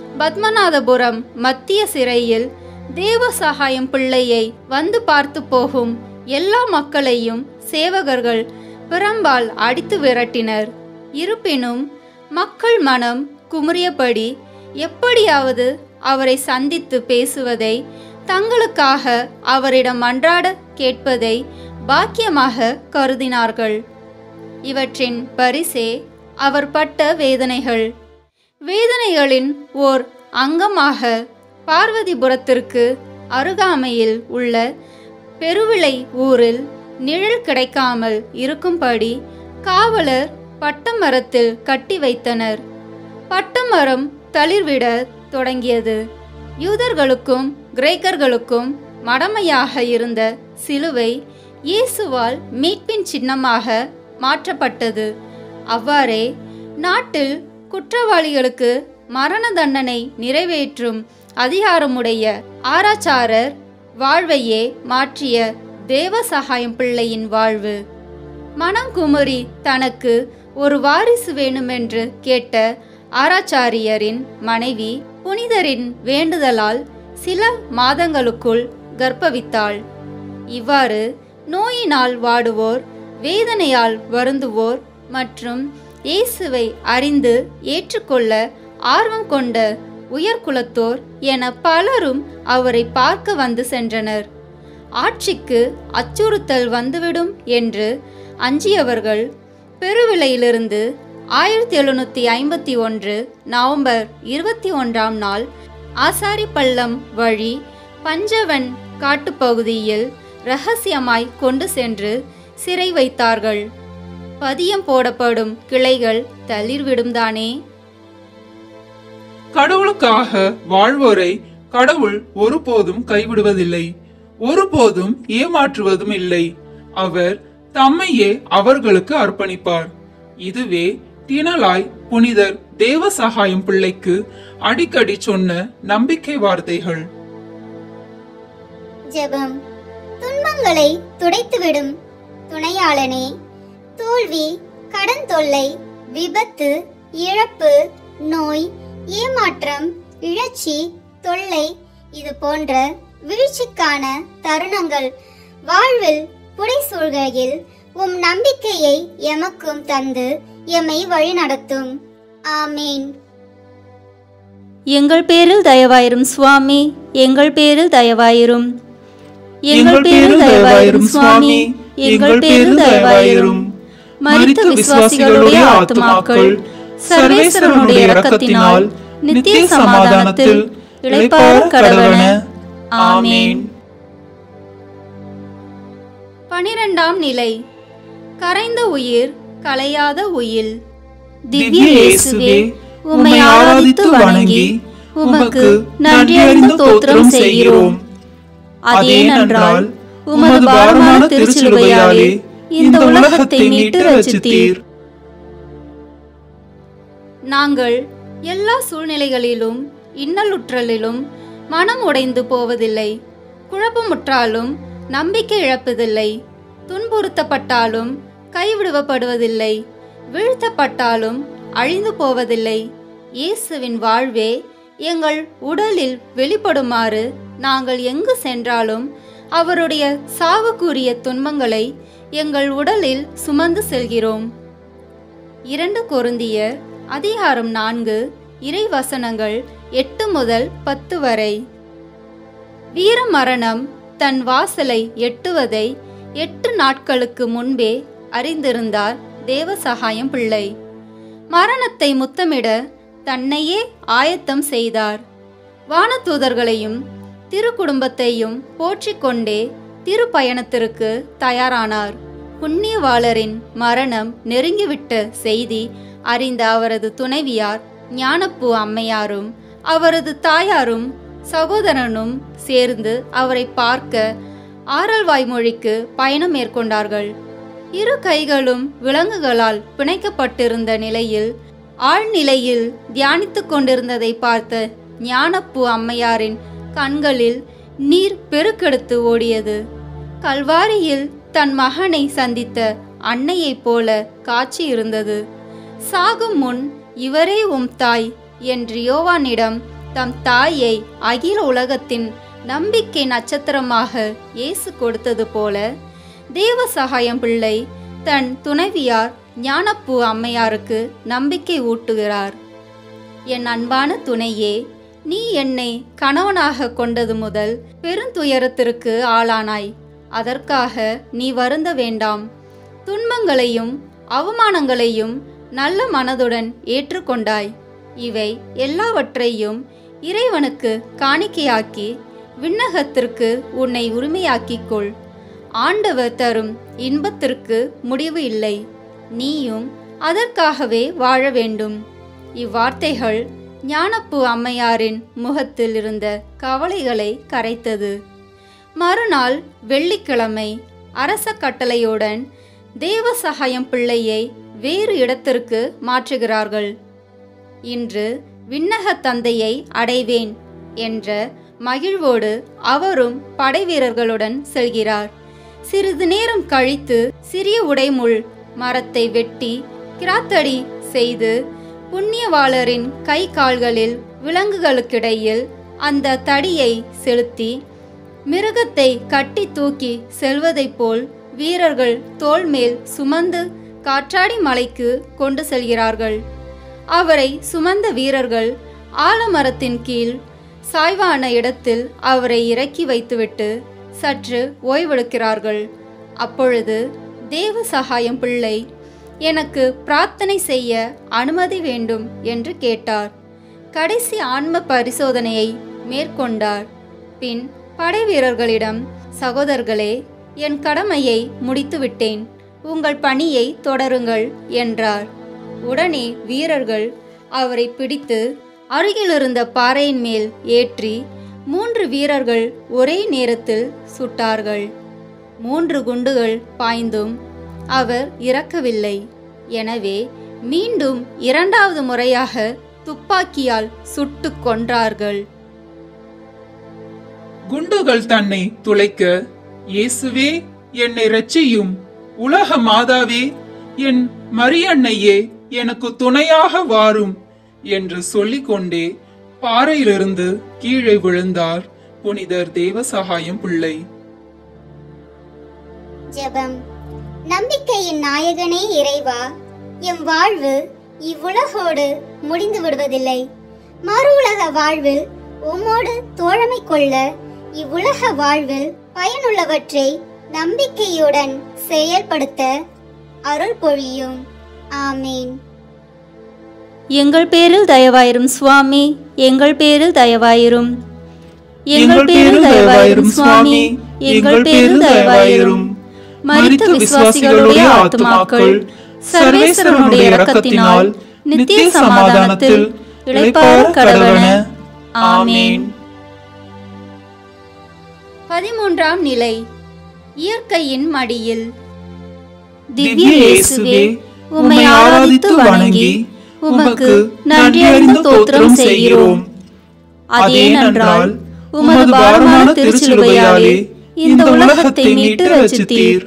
பத்மநாதபுரம் மத்திய சிறையில் தேவ சகாயம் பிள்ளையை வந்து பார்த்து போகும் எல்லா மக்களையும் சேவகர்கள் பிரம்பால் அடித்து விரட்டினர் இருப்பினும் மக்கள் மனம் குமுறியபடி எப்படியாவது அவரை சந்தித்து பேசுவதை தங்களுக்காக அவரிடம் மன்றாட கேட்பதை பாக்கியமாக கருதினார்கள் இவற்றின் பரிசே அவர் பட்ட வேதனைகள் வேதனைகளின் ஓர் அங்கமாக பார்வதிபுரத்திற்கு அருகாமையில் உள்ள பெருவிளை ஊரில் நிழல் கிடைக்காமல் இருக்கும்படி காவலர் பட்டமரத்தில் கட்டி வைத்தனர் பட்டமரம் தளிர்விட தொடங்கியது யூதர்களுக்கும் கிரேக்கர்களுக்கும் மடமையாக இருந்த சிலுவை இயேசுவால் மீட்பின் சின்னமாக மாற்றப்பட்டது அவ்வாறே நாட்டில் குற்றவாளிகளுக்கு மரண தண்டனை நிறைவேற்றும் அதிகாரமுடைய ஆராச்சாரர் வாழ்வையே மாற்றிய தேவ சகாயம் பிள்ளையின் வாழ்வு மனம் குமுறி தனக்கு ஒரு வாரிசு வேண்டுமென்று கேட்ட ஆராச்சாரியரின் மனைவி புனிதரின் வேண்டுதலால் சில மாதங்களுக்குள் கர்ப்பவித்தாள் இவ்வாறு நோயினால் வாடுவோர் வேதனையால் வருந்துவோர் மற்றும் இயேசுவை அறிந்து ஏற்றுக்கொள்ள ஆர்வம் கொண்ட உயர்குலத்தோர் என பலரும் அவரை பார்க்க வந்து சென்றனர் ஆட்சிக்கு அச்சுறுத்தல் வந்துவிடும் என்று அஞ்சியவர்கள் பெருவிலையிலிருந்து ஆயிரத்தி எழுநூத்தி ஐம்பத்தி ஒன்று நவம்பர் இருபத்தி ஒன்றாம் நாள் ஆசாரிப்பள்ளம் வழி பஞ்சவன் காட்டுப்பகுதியில் ரகசியமாய் கொண்டு சென்று சிறை வைத்தார்கள் பதியம் போடப்படும் கிளைகள் தளிர்விடும்தானே கடவுளுக்காக வாழ்வோரை கடவுள் ஒருபோதும் கைவிடுவதில்லை ஒருபோதும் ஏமாற்றுவதும் இல்லை அவர் தம்மையே அவர்களுக்கு அர்ப்பணிப்பார் இதுவே திணலாய் புனிதர் தேவ சகாயம் பிள்ளைக்கு அடிக்கடி சொன்ன நம்பிக்கை வார்த்தைகள் ஜெபம் துன்பங்களை துடைத்துவிடும் துணையாளனே தோல்வி கடன் தொல்லை விபத்து இழப்பு நோய் ஏமாற்றம் இழச்சி தொல்லை இது போன்ற வீழ்ச்சிக்கான தருணங்கள் வாழ்வில் புடைசூழ்கையில் உம் நம்பிக்கையை எமக்கும் தந்து எம்மை வழிநடத்தும் ஆமேன் எங்கள் பேரில் தயவாயிரும் சுவாமி எங்கள் பேரில் தயவாயிரும் எங்கள் பேரில் தயவாயிரும் சுவாமி எங்கள் பேரில் தயவாயிரும் மரித்த விசுவாசிகளுடைய ஆத்துமாக்கள் சர்வேஸ்வரனுடைய இரக்கத்தினால் நித்திய சமாதானத்தில் இளைப்பாற கடவன ஆமேன் பனிரெண்டாம் நிலை கரைந்த உயிர் கலையாத உயில் திவ்ய இயேசுவே உம்மை ஆராதித்து வணங்கி உமக்கு நன்றி அறிந்து தோத்திரம் செய்கிறோம் அதேனென்றால் உமது பாரமான திருச்சிலுவையாலே இந்த உலகத்தை மீட்டு ரச்சித்தீர் நாங்கள் எல்லா சூழ்நிலைகளிலும் இன்னலுற்றலிலும் மனம் உடைந்து போவதில்லை குழப்பமுற்றாலும் நம்பிக்கை இழப்பதில்லை துன்புறுத்தப்பட்டாலும் கைவிடுவப்படுவதில்லை வீழ்த்தப்பட்டாலும் அழிந்து போவதில்லை இயேசுவின் வாழ்வே எங்கள் உடலில் வெளிப்படுமாறு நாங்கள் எங்கு சென்றாலும் அவருடைய சாவுக்குரிய துன்பங்களை எங்கள் உடலில் சுமந்து செல்கிறோம் இரண்டு கொருந்தியர் அதிகாரம் நான்கு இறை வசனங்கள் எட்டு முதல் பத்து வரை வீர மரணம் தன் வாசலை எட்டுவதை எட்டு நாட்களுக்கு முன்பே அறிந்திருந்தார் தேவசகாயம் பிள்ளை மரணத்தை முத்தமிட தன்னையே ஆயத்தம் செய்தார் வானதூதர்களையும் திருக்குடும்பத்தையும் போற்றிக் கொண்டே திருப்பயணத்திற்கு தயாரானார் புண்ணியவாளரின் மரணம் நெருங்கிவிட்ட செய்தி அறிந்த அவரது துணைவியார் ஞானப்பூ அம்மையாரும் அவரது தாயாரும் சகோதரனும் சேர்ந்து அவரை பார்க்க ஆரல்வாய்மொழிக்கு பயணம் மேற்கொண்டார்கள் இரு கைகளும் விலங்குகளால் பிணைக்கப்பட்டிருந்த நிலையில் ஆழ்நிலையில் தியானித்துக் கொண்டிருந்ததை பார்த்த ஞானப்பூ அம்மையாரின் கண்களில் நீர் பெருக்கெடுத்து ஓடியது கல்வாரியில் தன் மகனை சந்தித்த அன்னையைப் போல காட்சி இருந்தது சாகும் முன் இவரே உம் தாய் என்று யோவானிடம் தம் தாயை அகில உலகத்தின் நம்பிக்கை நட்சத்திரமாக இயேசு கொடுத்தது போல தேவ சகாயம் பிள்ளை தன் துணைவியார் ஞானப்பூ அம்மையாருக்கு நம்பிக்கை ஊட்டுகிறார் என் அன்பான துணையே நீ என்னை கணவனாக கொண்டது முதல் பெருந்துயரத்திற்கு ஆளானாய் அதற்காக நீ வருந்த வேண்டாம் துன்பங்களையும் அவமானங்களையும் நல்ல மனதுடன் ஏற்றுக்கொண்டாய் இவை எல்லாவற்றையும் இறைவனுக்கு காணிக்கையாக்கி விண்ணகத்திற்கு உன்னை உரிமையாக்கிக் கொள் ஆண்டவர் தரும் இன்பத்திற்கு முடிவு இல்லை நீயும் அதற்காகவே வாழ வேண்டும் இவ்வார்த்தைகள் ஞானப்பு அம்மையாரின் முகத்தில் இருந்த கவலைகளை கரைத்தது மறுநாள் வெள்ளிக்கிழமை அரச கட்டளையுடன் தேவ சகாயம் பிள்ளையை வேறு இடத்திற்கு மாற்றுகிறார்கள் இன்று விண்ணக தந்தையை அடைவேன் என்ற மகிழ்வோடு அவரும் படைவீரர்களுடன் செல்கிறார் சிறிது நேரம் கழித்து சிறிய உடைமுள் மரத்தை வெட்டி கிராத்தடி செய்து புண்ணியவாளரின் கை கால்களில் விலங்குகளுக்கிடையில் அந்த தடியை செலுத்தி மிருகத்தை கட்டி தூக்கி செல்வதைப் போல் வீரர்கள் தோள் மேல் சுமந்து காற்றாடி மலைக்கு கொண்டு செல்கிறார்கள் அவரை சுமந்த வீரர்கள் ஆலமரத்தின் கீழ் சாய்வான இடத்தில் அவரை இறக்கி வைத்துவிட்டு சற்று ஓய்வெடுக்கிறார்கள் அப்பொழுது தேவ சகாயம் பிள்ளை எனக்கு பிரார்த்தனை செய்ய அனுமதி வேண்டும் என்று கேட்டார் கடைசி ஆன்ம பரிசோதனையை மேற்கொண்டார் பின் படைவீரர்களிடம் சகோதரர்களே என் கடமையை முடித்துவிட்டேன் உங்கள் பணியை தொடருங்கள் என்றார் உடனே வீரர்கள் அவரை பிடித்து அருகிலிருந்த பாறையின் மேல் ஏற்றி மூன்று வீரர்கள் ஒரே நேரத்தில் சுட்டார்கள் மூன்று குண்டுகள் பாய்ந்தும் அவர் இறக்கவில்லை எனவே மீண்டும் இரண்டாவது முறையாக துப்பாக்கியால் சுட்டுக் கொன்றார்கள் குண்டுகள் தன்னை துளைக்க இயேசுவே என்னை ரட்சியும் உலக மாதாவே என் மரியன்னையே எனக்கு துணையாக வாரும் என்று சொல்லிக்கொண்டே பாறையிலிருந்து கீழே விழுந்தார் புனிதர் தேவசகாயம் பிள்ளை ஜெபம் நம்பிக்கையின் நாயகனே இறைவா எம் வாழ்வு இவ்வுலகோடு முடிந்து விடுவதில்லை மறு உலக வாழ்வில் உம்மோடு தோழமை கொள்ள இவ்வுலக வாழ்வில் பயனுள்ளவற்றை நம்பிக்கையுடன் செயல்படுத்த அருள் பொழியும் ஆமீன் எங்கள் பேரில் தயவாயிரும் சுவாமி எங்கள் பேரில் தயவாயிரும் எங்கள் பேரில் தயவாயிரும் சுவாமி எங்கள் பேரில் தயவாயிரும் மரித்த விசுவாசிகளுடைய ஆத்துமாக்கள் சர்வேஸ்வரனுடைய இரக்கத்தினால் நித்திய சமாதானத்தில் இளைப்பாற கடவன ஆமீன் பதிமூன்றாம் நிலை இயற்கையின் மடியில் திவ்ய இயேசுவே உம்மை ஆராதித்து வணங்கி உமக்கு நன்றி அறிந்த தோத்திரம் செய்கிறோம் அதேனென்றால் உமது பாரமான திருச்சிலுவையாலே இந்த உலகத்தை மீட்டு ரசித்தீர்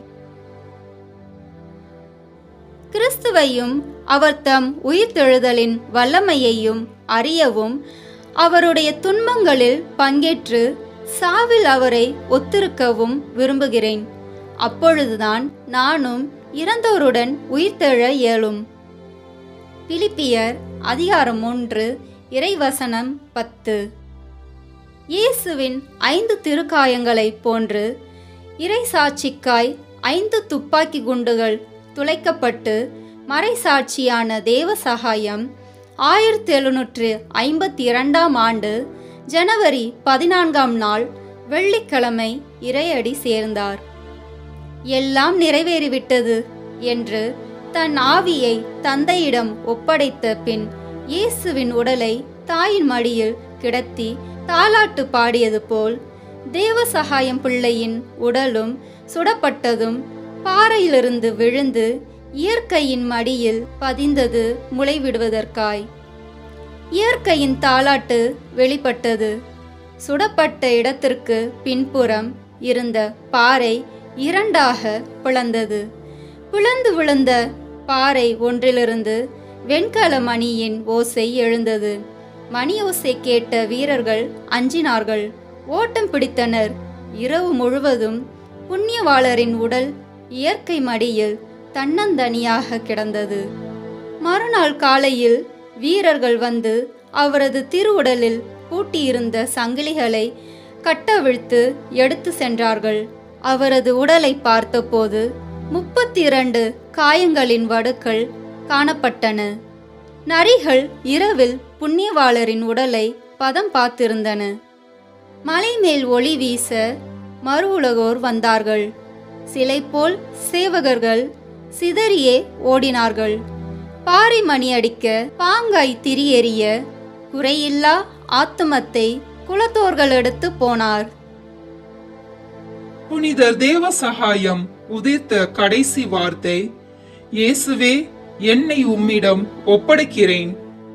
கிறிஸ்துவையும் அவர் தம் உயிர்த்தெழுதலின் வல்லமையையும் அறியவும் அவருடைய துன்பங்களில் பங்கேற்று சாவில் அவரை ஒத்திருக்கவும் விரும்புகிறேன் அப்பொழுதுதான் நானும் இறந்தோருடன் உயிர்த்தெழ இயலும் பிலிப்பியர் அதிகாரம் ஒன்று இறைவசனம் பத்து இயேசுவின் ஐந்து திருக்காயங்களைப் போன்று இறைசாட்சிக்காய் ஐந்து துப்பாக்கி குண்டுகள் துளைக்கப்பட்டு மறைசாட்சியான தேவ சகாயம் ஆயிரத்தி எழுநூற்று ஐம்பத்தி இரண்டாம் ஆண்டு ஜனவரி பதினான்காம் நாள் வெள்ளிக்கிழமை இறையடி சேர்ந்தார் எல்லாம் நிறைவேறிவிட்டது என்று தன் ஆவியை தந்தையிடம் ஒப்படைத்த பின் இயேசுவின் உடலை தாயின் மடியில் கிடத்தி தாலாட்டு பாடியது போல் தேவ சகாயம் பிள்ளையின் உடலும் சுடப்பட்டதும் பாறையிலிருந்து விழுந்து இயற்கையின் மடியில் பதிந்தது முளைவிடுவதற்காய் இயற்கையின் தாலாட்டு வெளிப்பட்டது சுடப்பட்ட இடத்திற்கு பின்புறம் இருந்த பாறை இரண்டாக பிளந்தது பிளந்து விழுந்த பாறை ஒன்றிலிருந்து வெண்கல மணியின் ஓசை எழுந்தது மணியோசை கேட்ட வீரர்கள் அஞ்சினார்கள் ஓட்டம் பிடித்தனர் இரவு முழுவதும் புண்ணியவாளரின் உடல் இயற்கை மடியில் தன்னந்தனியாக கிடந்தது மறுநாள் காலையில் வீரர்கள் வந்து அவரது திருவுடலில் பூட்டியிருந்த சங்கிலிகளை கட்டவிழ்த்து எடுத்து சென்றார்கள் அவரது உடலை பார்த்தபோது முப்பத்தி இரண்டு காயங்களின் வடுக்கள் காணப்பட்டன நரிகள் இரவில் புண்ணியவாளரின் உடலை பதம் பார்த்திருந்தன மலை மேல் ஒளி வீச மறு உலகோர் வந்தார்கள் சிலை போல் சேவகர்கள் சிதறியே ஓடினார்கள் பாறை மணி அடிக்க பாங்காய் திரியெறிய குறையில்லா ஆத்துமத்தை குலத்தோர்கள் எடுத்து போனார் புனிதர் தேவ சகாயம் உதிர்த்த கடைசி வார்த்தை இயேசுவே என்னை உம்மிடம் ஒப்படைக்கிறேன்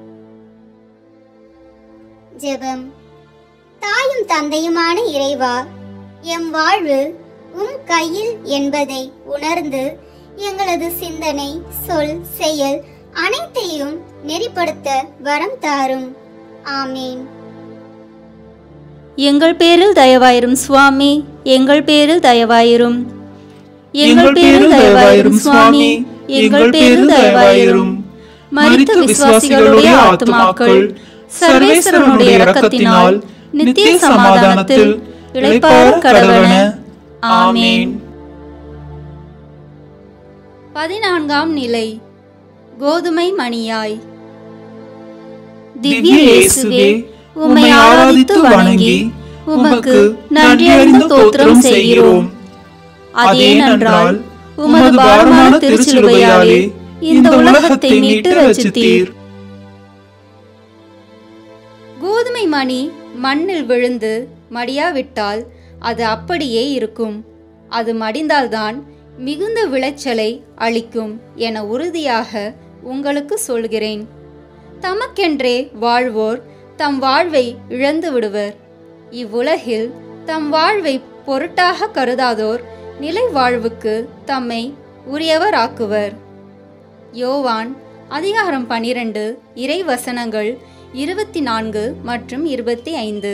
ஜெபம் தாயும் தந்தையுமான இறைவா எம் வாழ்வு உம் கையில் என்பதை உணர்ந்து எங்களது சிந்தனை சொல் செயல் அனைத்தையும் நெறிப்படுத்த வரம் தாரும் ஆமேன் எங்கள் பேரில் தயவாயிரும் சுவாமி எங்கள் பேரில் தயவாயிரும் எங்கள் பேரில் தயவாயிரும் சுவாமி எங்கள் பேரில் தயவாயிரும் மரித்த விசுவாசிகளுடைய ஆத்துமாக்கள் சர்வேஸ்வரனுடைய இரக்கத்தினால் நித்திய சமாதானத்தில் இளைப்பாற கடவன ஆமேன் பதினான்காம் நிலை கோதுமை மணியாய் திவ்ய இயேசுவே உம்மை ஆராதித்து வணங்கி உமக்கு நன்றி அறிந்த தோத்திரம் செய்கிறோம் அதேனென்றால் உமது பாரமான திருச்சிலுவையாலே இந்த உலகத்தை மீட்டு ரசித்தீர் கோதுமை மணி மண்ணில் விழுந்து மடியாவிட்டால் அது அப்படியே இருக்கும் அது மடிந்தால்தான் மிகுந்த விளைச்சலை அளிக்கும் என உறுதியாக உங்களுக்கு சொல்கிறேன் தமக்கென்றே வாழ்வோர் தம் வாழ்வை இழந்து விடுவர் இவ்வுலகில் தம் வாழ்வை பொருட்டாக கருதாதோர் நிலை வாழ்வுக்கு தம்மை உரியவராக்குவர் யோவான் அதிகாரம் பனிரெண்டு இறை வசனங்கள் இருபத்தி நான்கு மற்றும் இருபத்தி ஐந்து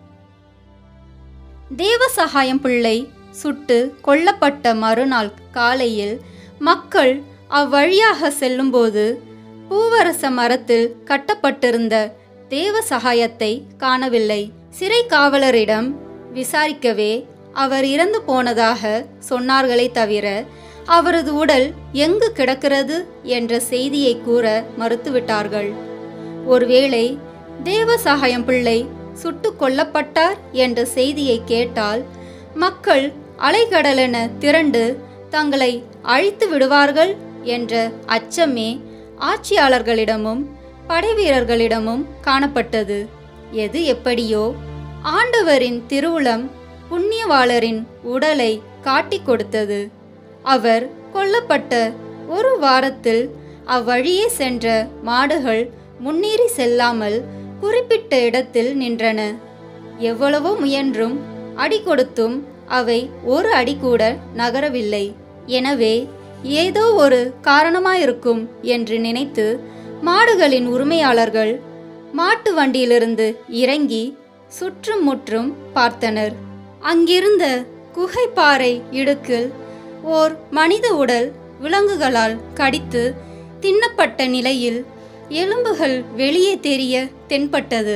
தேவசகாயம் பிள்ளை சுட்டு கொல்லப்பட்ட மறுநாள் காலையில் மக்கள் அவ்வழியாக செல்லும்போது பூவரச மரத்தில் கட்டப்பட்டிருந்த தேவ சகாயத்தை காணவில்லை சிறை காவலரிடம் விசாரிக்கவே அவர் இறந்து போனதாக சொன்னார்களே தவிர அவரது உடல் எங்கு கிடக்கிறது என்ற செய்தியை கூற மறுத்துவிட்டார்கள் ஒருவேளை தேவ சகாயம் பிள்ளை சுட்டு கொல்லப்பட்டார் என்ற செய்தியை கேட்டால் மக்கள் அலைகடலென திரண்டு தங்களை அழித்து விடுவார்கள் என்ற அச்சமே ஆட்சியாளர்களிடமும் படைவீரர்களிடமும் காணப்பட்டது எது எப்படியோ ஆண்டவரின் திருவுளம் புண்ணியவாளரின் உடலை காட்டிக் கொடுத்தது அவர் கொல்லப்பட்ட ஒரு வாரத்தில் அவ்வழியே சென்ற மாடுகள் முன்னேறி செல்லாமல் குறிப்பிட்ட இடத்தில் நின்றன எவ்வளவோ முயன்றும் அடி கொடுத்தும் அவை ஒரு அடி கூட நகரவில்லை எனவே ஏதோ ஒரு காரணமாயிருக்கும் என்று நினைத்து மாடுகளின் உரிமையாளர்கள் மாட்டு வண்டியிலிருந்து இறங்கி சுற்றும் முற்றும் பார்த்தனர் அங்கிருந்த குகைப்பாறை இடுக்கில் ஓர் மனித உடல் விலங்குகளால் கடித்து தின்னப்பட்ட நிலையில் எலும்புகள் வெளியே தெரிய தென்பட்டது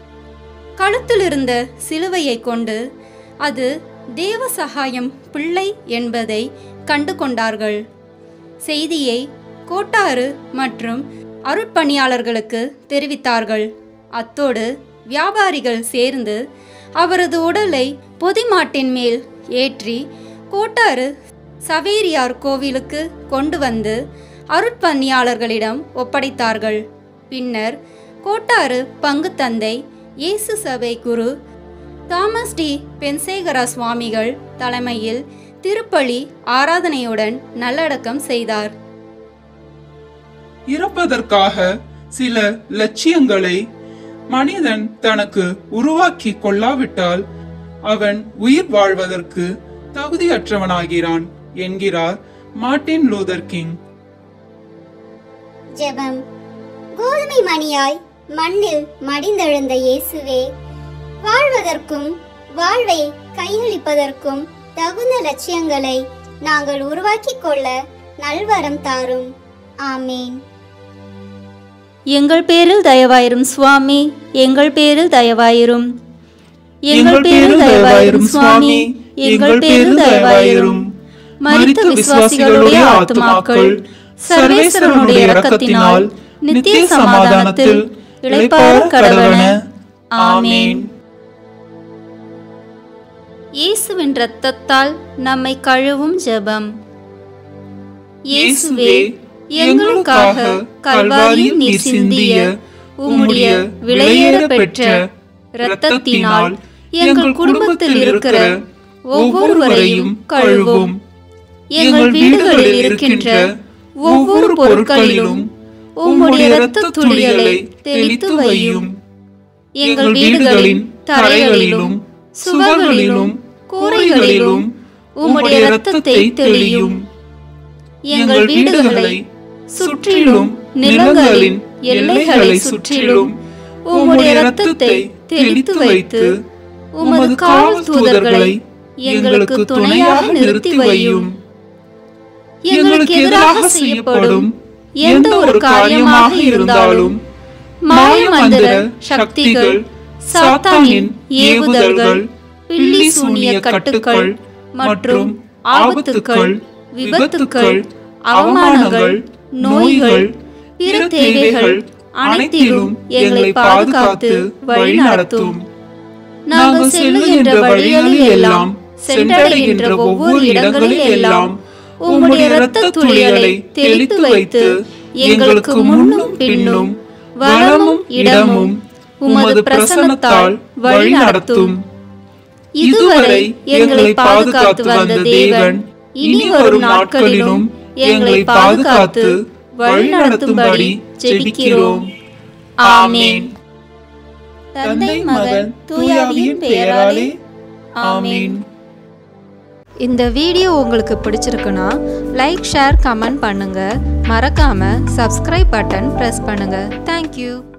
கழுத்தில் இருந்த சிலுவையை கொண்டு அது தேவ சகாயம் பிள்ளை என்பதை கண்டு கொண்டார்கள் செய்தியை கோட்டாறு மற்றும் அருட்பணியாளர்களுக்கு தெரிவித்தார்கள் அத்தோடு வியாபாரிகள் சேர்ந்து அவரது உடலை பொதிமாட்டின் மேல் ஏற்றி கோட்டாறு சவேரியார் கோவிலுக்கு கொண்டு வந்து அருட்பணியாளர்களிடம் ஒப்படைத்தார்கள் பின்னர் கோட்டாறு பங்கு தந்தை இயேசு சபை குரு தாமஸ் டி பென்சேகரா சுவாமிகள் தலைமையில் திருப்பலி ஆராதனையுடன் நல்லடக்கம் செய்தார் இறப்பதற்காக சில லட்சியங்களை மனிதன் தனக்கு உருவாக்கி கொள்ளாவிட்டால் அவன் உயிர் வாழ்வதற்கு தகுதியற்றவனாகிறான் என்கிறார் மார்ட்டின் லூதர் கிங் ஜெபம் கோதுமை மணியாய் மண்ணில் மடிந்தெழுந்த இயேசுவே வாழ்வதற்கும் வாழ்வை கையளிப்பதற்கும் தகுந்த லட்சியங்களை நாங்கள் உருவாக்கிக் கொள்ள நல்வரம் தாரும் ஆமேன் எங்கள் பேரில் தயவாயிரும் சுவாமி எங்கள் பேரில் தயவாயிரும் எங்கள் பேரில் தயவாயிரும் சுவாமி எங்கள் பேரில் தயவாயிரும் மரித்த விசுவாசிகளுடைய ஆத்துமாக்கள் சர்வேஸ்வரனுடைய இரக்கத்தினால் நித்திய சமாதானத்தில் இளைப்பாற கடவன ஆமேன் இயேசுவின் இரத்தத்தால் நம்மை கழுவும் ஜெபம் இயேசுவே எங்களுக்காக கல்வாரியில் நீர் சிந்திய உம்முடைய விலையேற பெற்ற இரத்தத்தினால் எங்கள் குடும்பத்தில் இருக்கிற ஒவ்வொருவரையும் கழுவும் எங்கள் வீடுகளில் இருக்கின்ற ஒவ்வொரு பொருட்களிலும் உம்முடைய இரத்த துளிகளை தெளித்து வையும் எங்கள் வீடுகளின் தரைகளிலும் சுவர்களிலும் கூரைகளிலும் உம்முடைய இரத்தத்தை தெளியும் எங்கள் வீடுகளை சுற்றிலும் நிலங்களின் எல்லைகளை சுற்றிலும் உம்முடைய இரத்தத்தை தெளித்து வைத்து உமது காவல் தூதர்களை எங்களுக்கு துணையாக நிறுத்தி வையும் எங்களுக்கு எதிராக செய்யப்படும் எந்த ஒரு காரியமாக இருந்தாலும் மாயமந்திர சக்திகள் சாத்தானின் ஏவுதல்கள் பில்லி சூனிய கட்டுக்கள் மற்றும் ஆபத்துக்கள் விபத்துக்கள் அவமானங்கள் நோய்கள் பிற தேவைகள் அனைத்திலும் எங்களை பாதுகாத்து வழி நடத்தும் நாங்கள் செல்லுகின்ற வழிகளில் எல்லாம் சென்றடைகின்ற ஒவ்வொரு இடங்களில் எல்லாம் உம்முடைய இரத்த துளிகளை தெளித்து வைத்து எங்களுக்கு முன்னும் பின்னும் வலமும் இடமும் உமது பிரசன்னத்தால் வழி நடத்தும் இதுவரை எங்களை பாதுகாத்து வந்த தேவன் இனி வரும் நாட்களிலும் எங்களை பாதுகாத்து வழி நடத்தும்படி ஜெபிக்கிறோம் ஆமேன் தந்தை மகன் தூயாவியின் பெயராலே ஆமேன் இந்த வீடியோ உங்களுக்கு பிடிச்சிருக்குன்னா லைக் ஷேர் கமெண்ட் பண்ணுங்க மறக்காம சப்ஸ்கிரைப் பட்டன் ப்ரெஸ் பண்ணுங்க தேங்க்யூ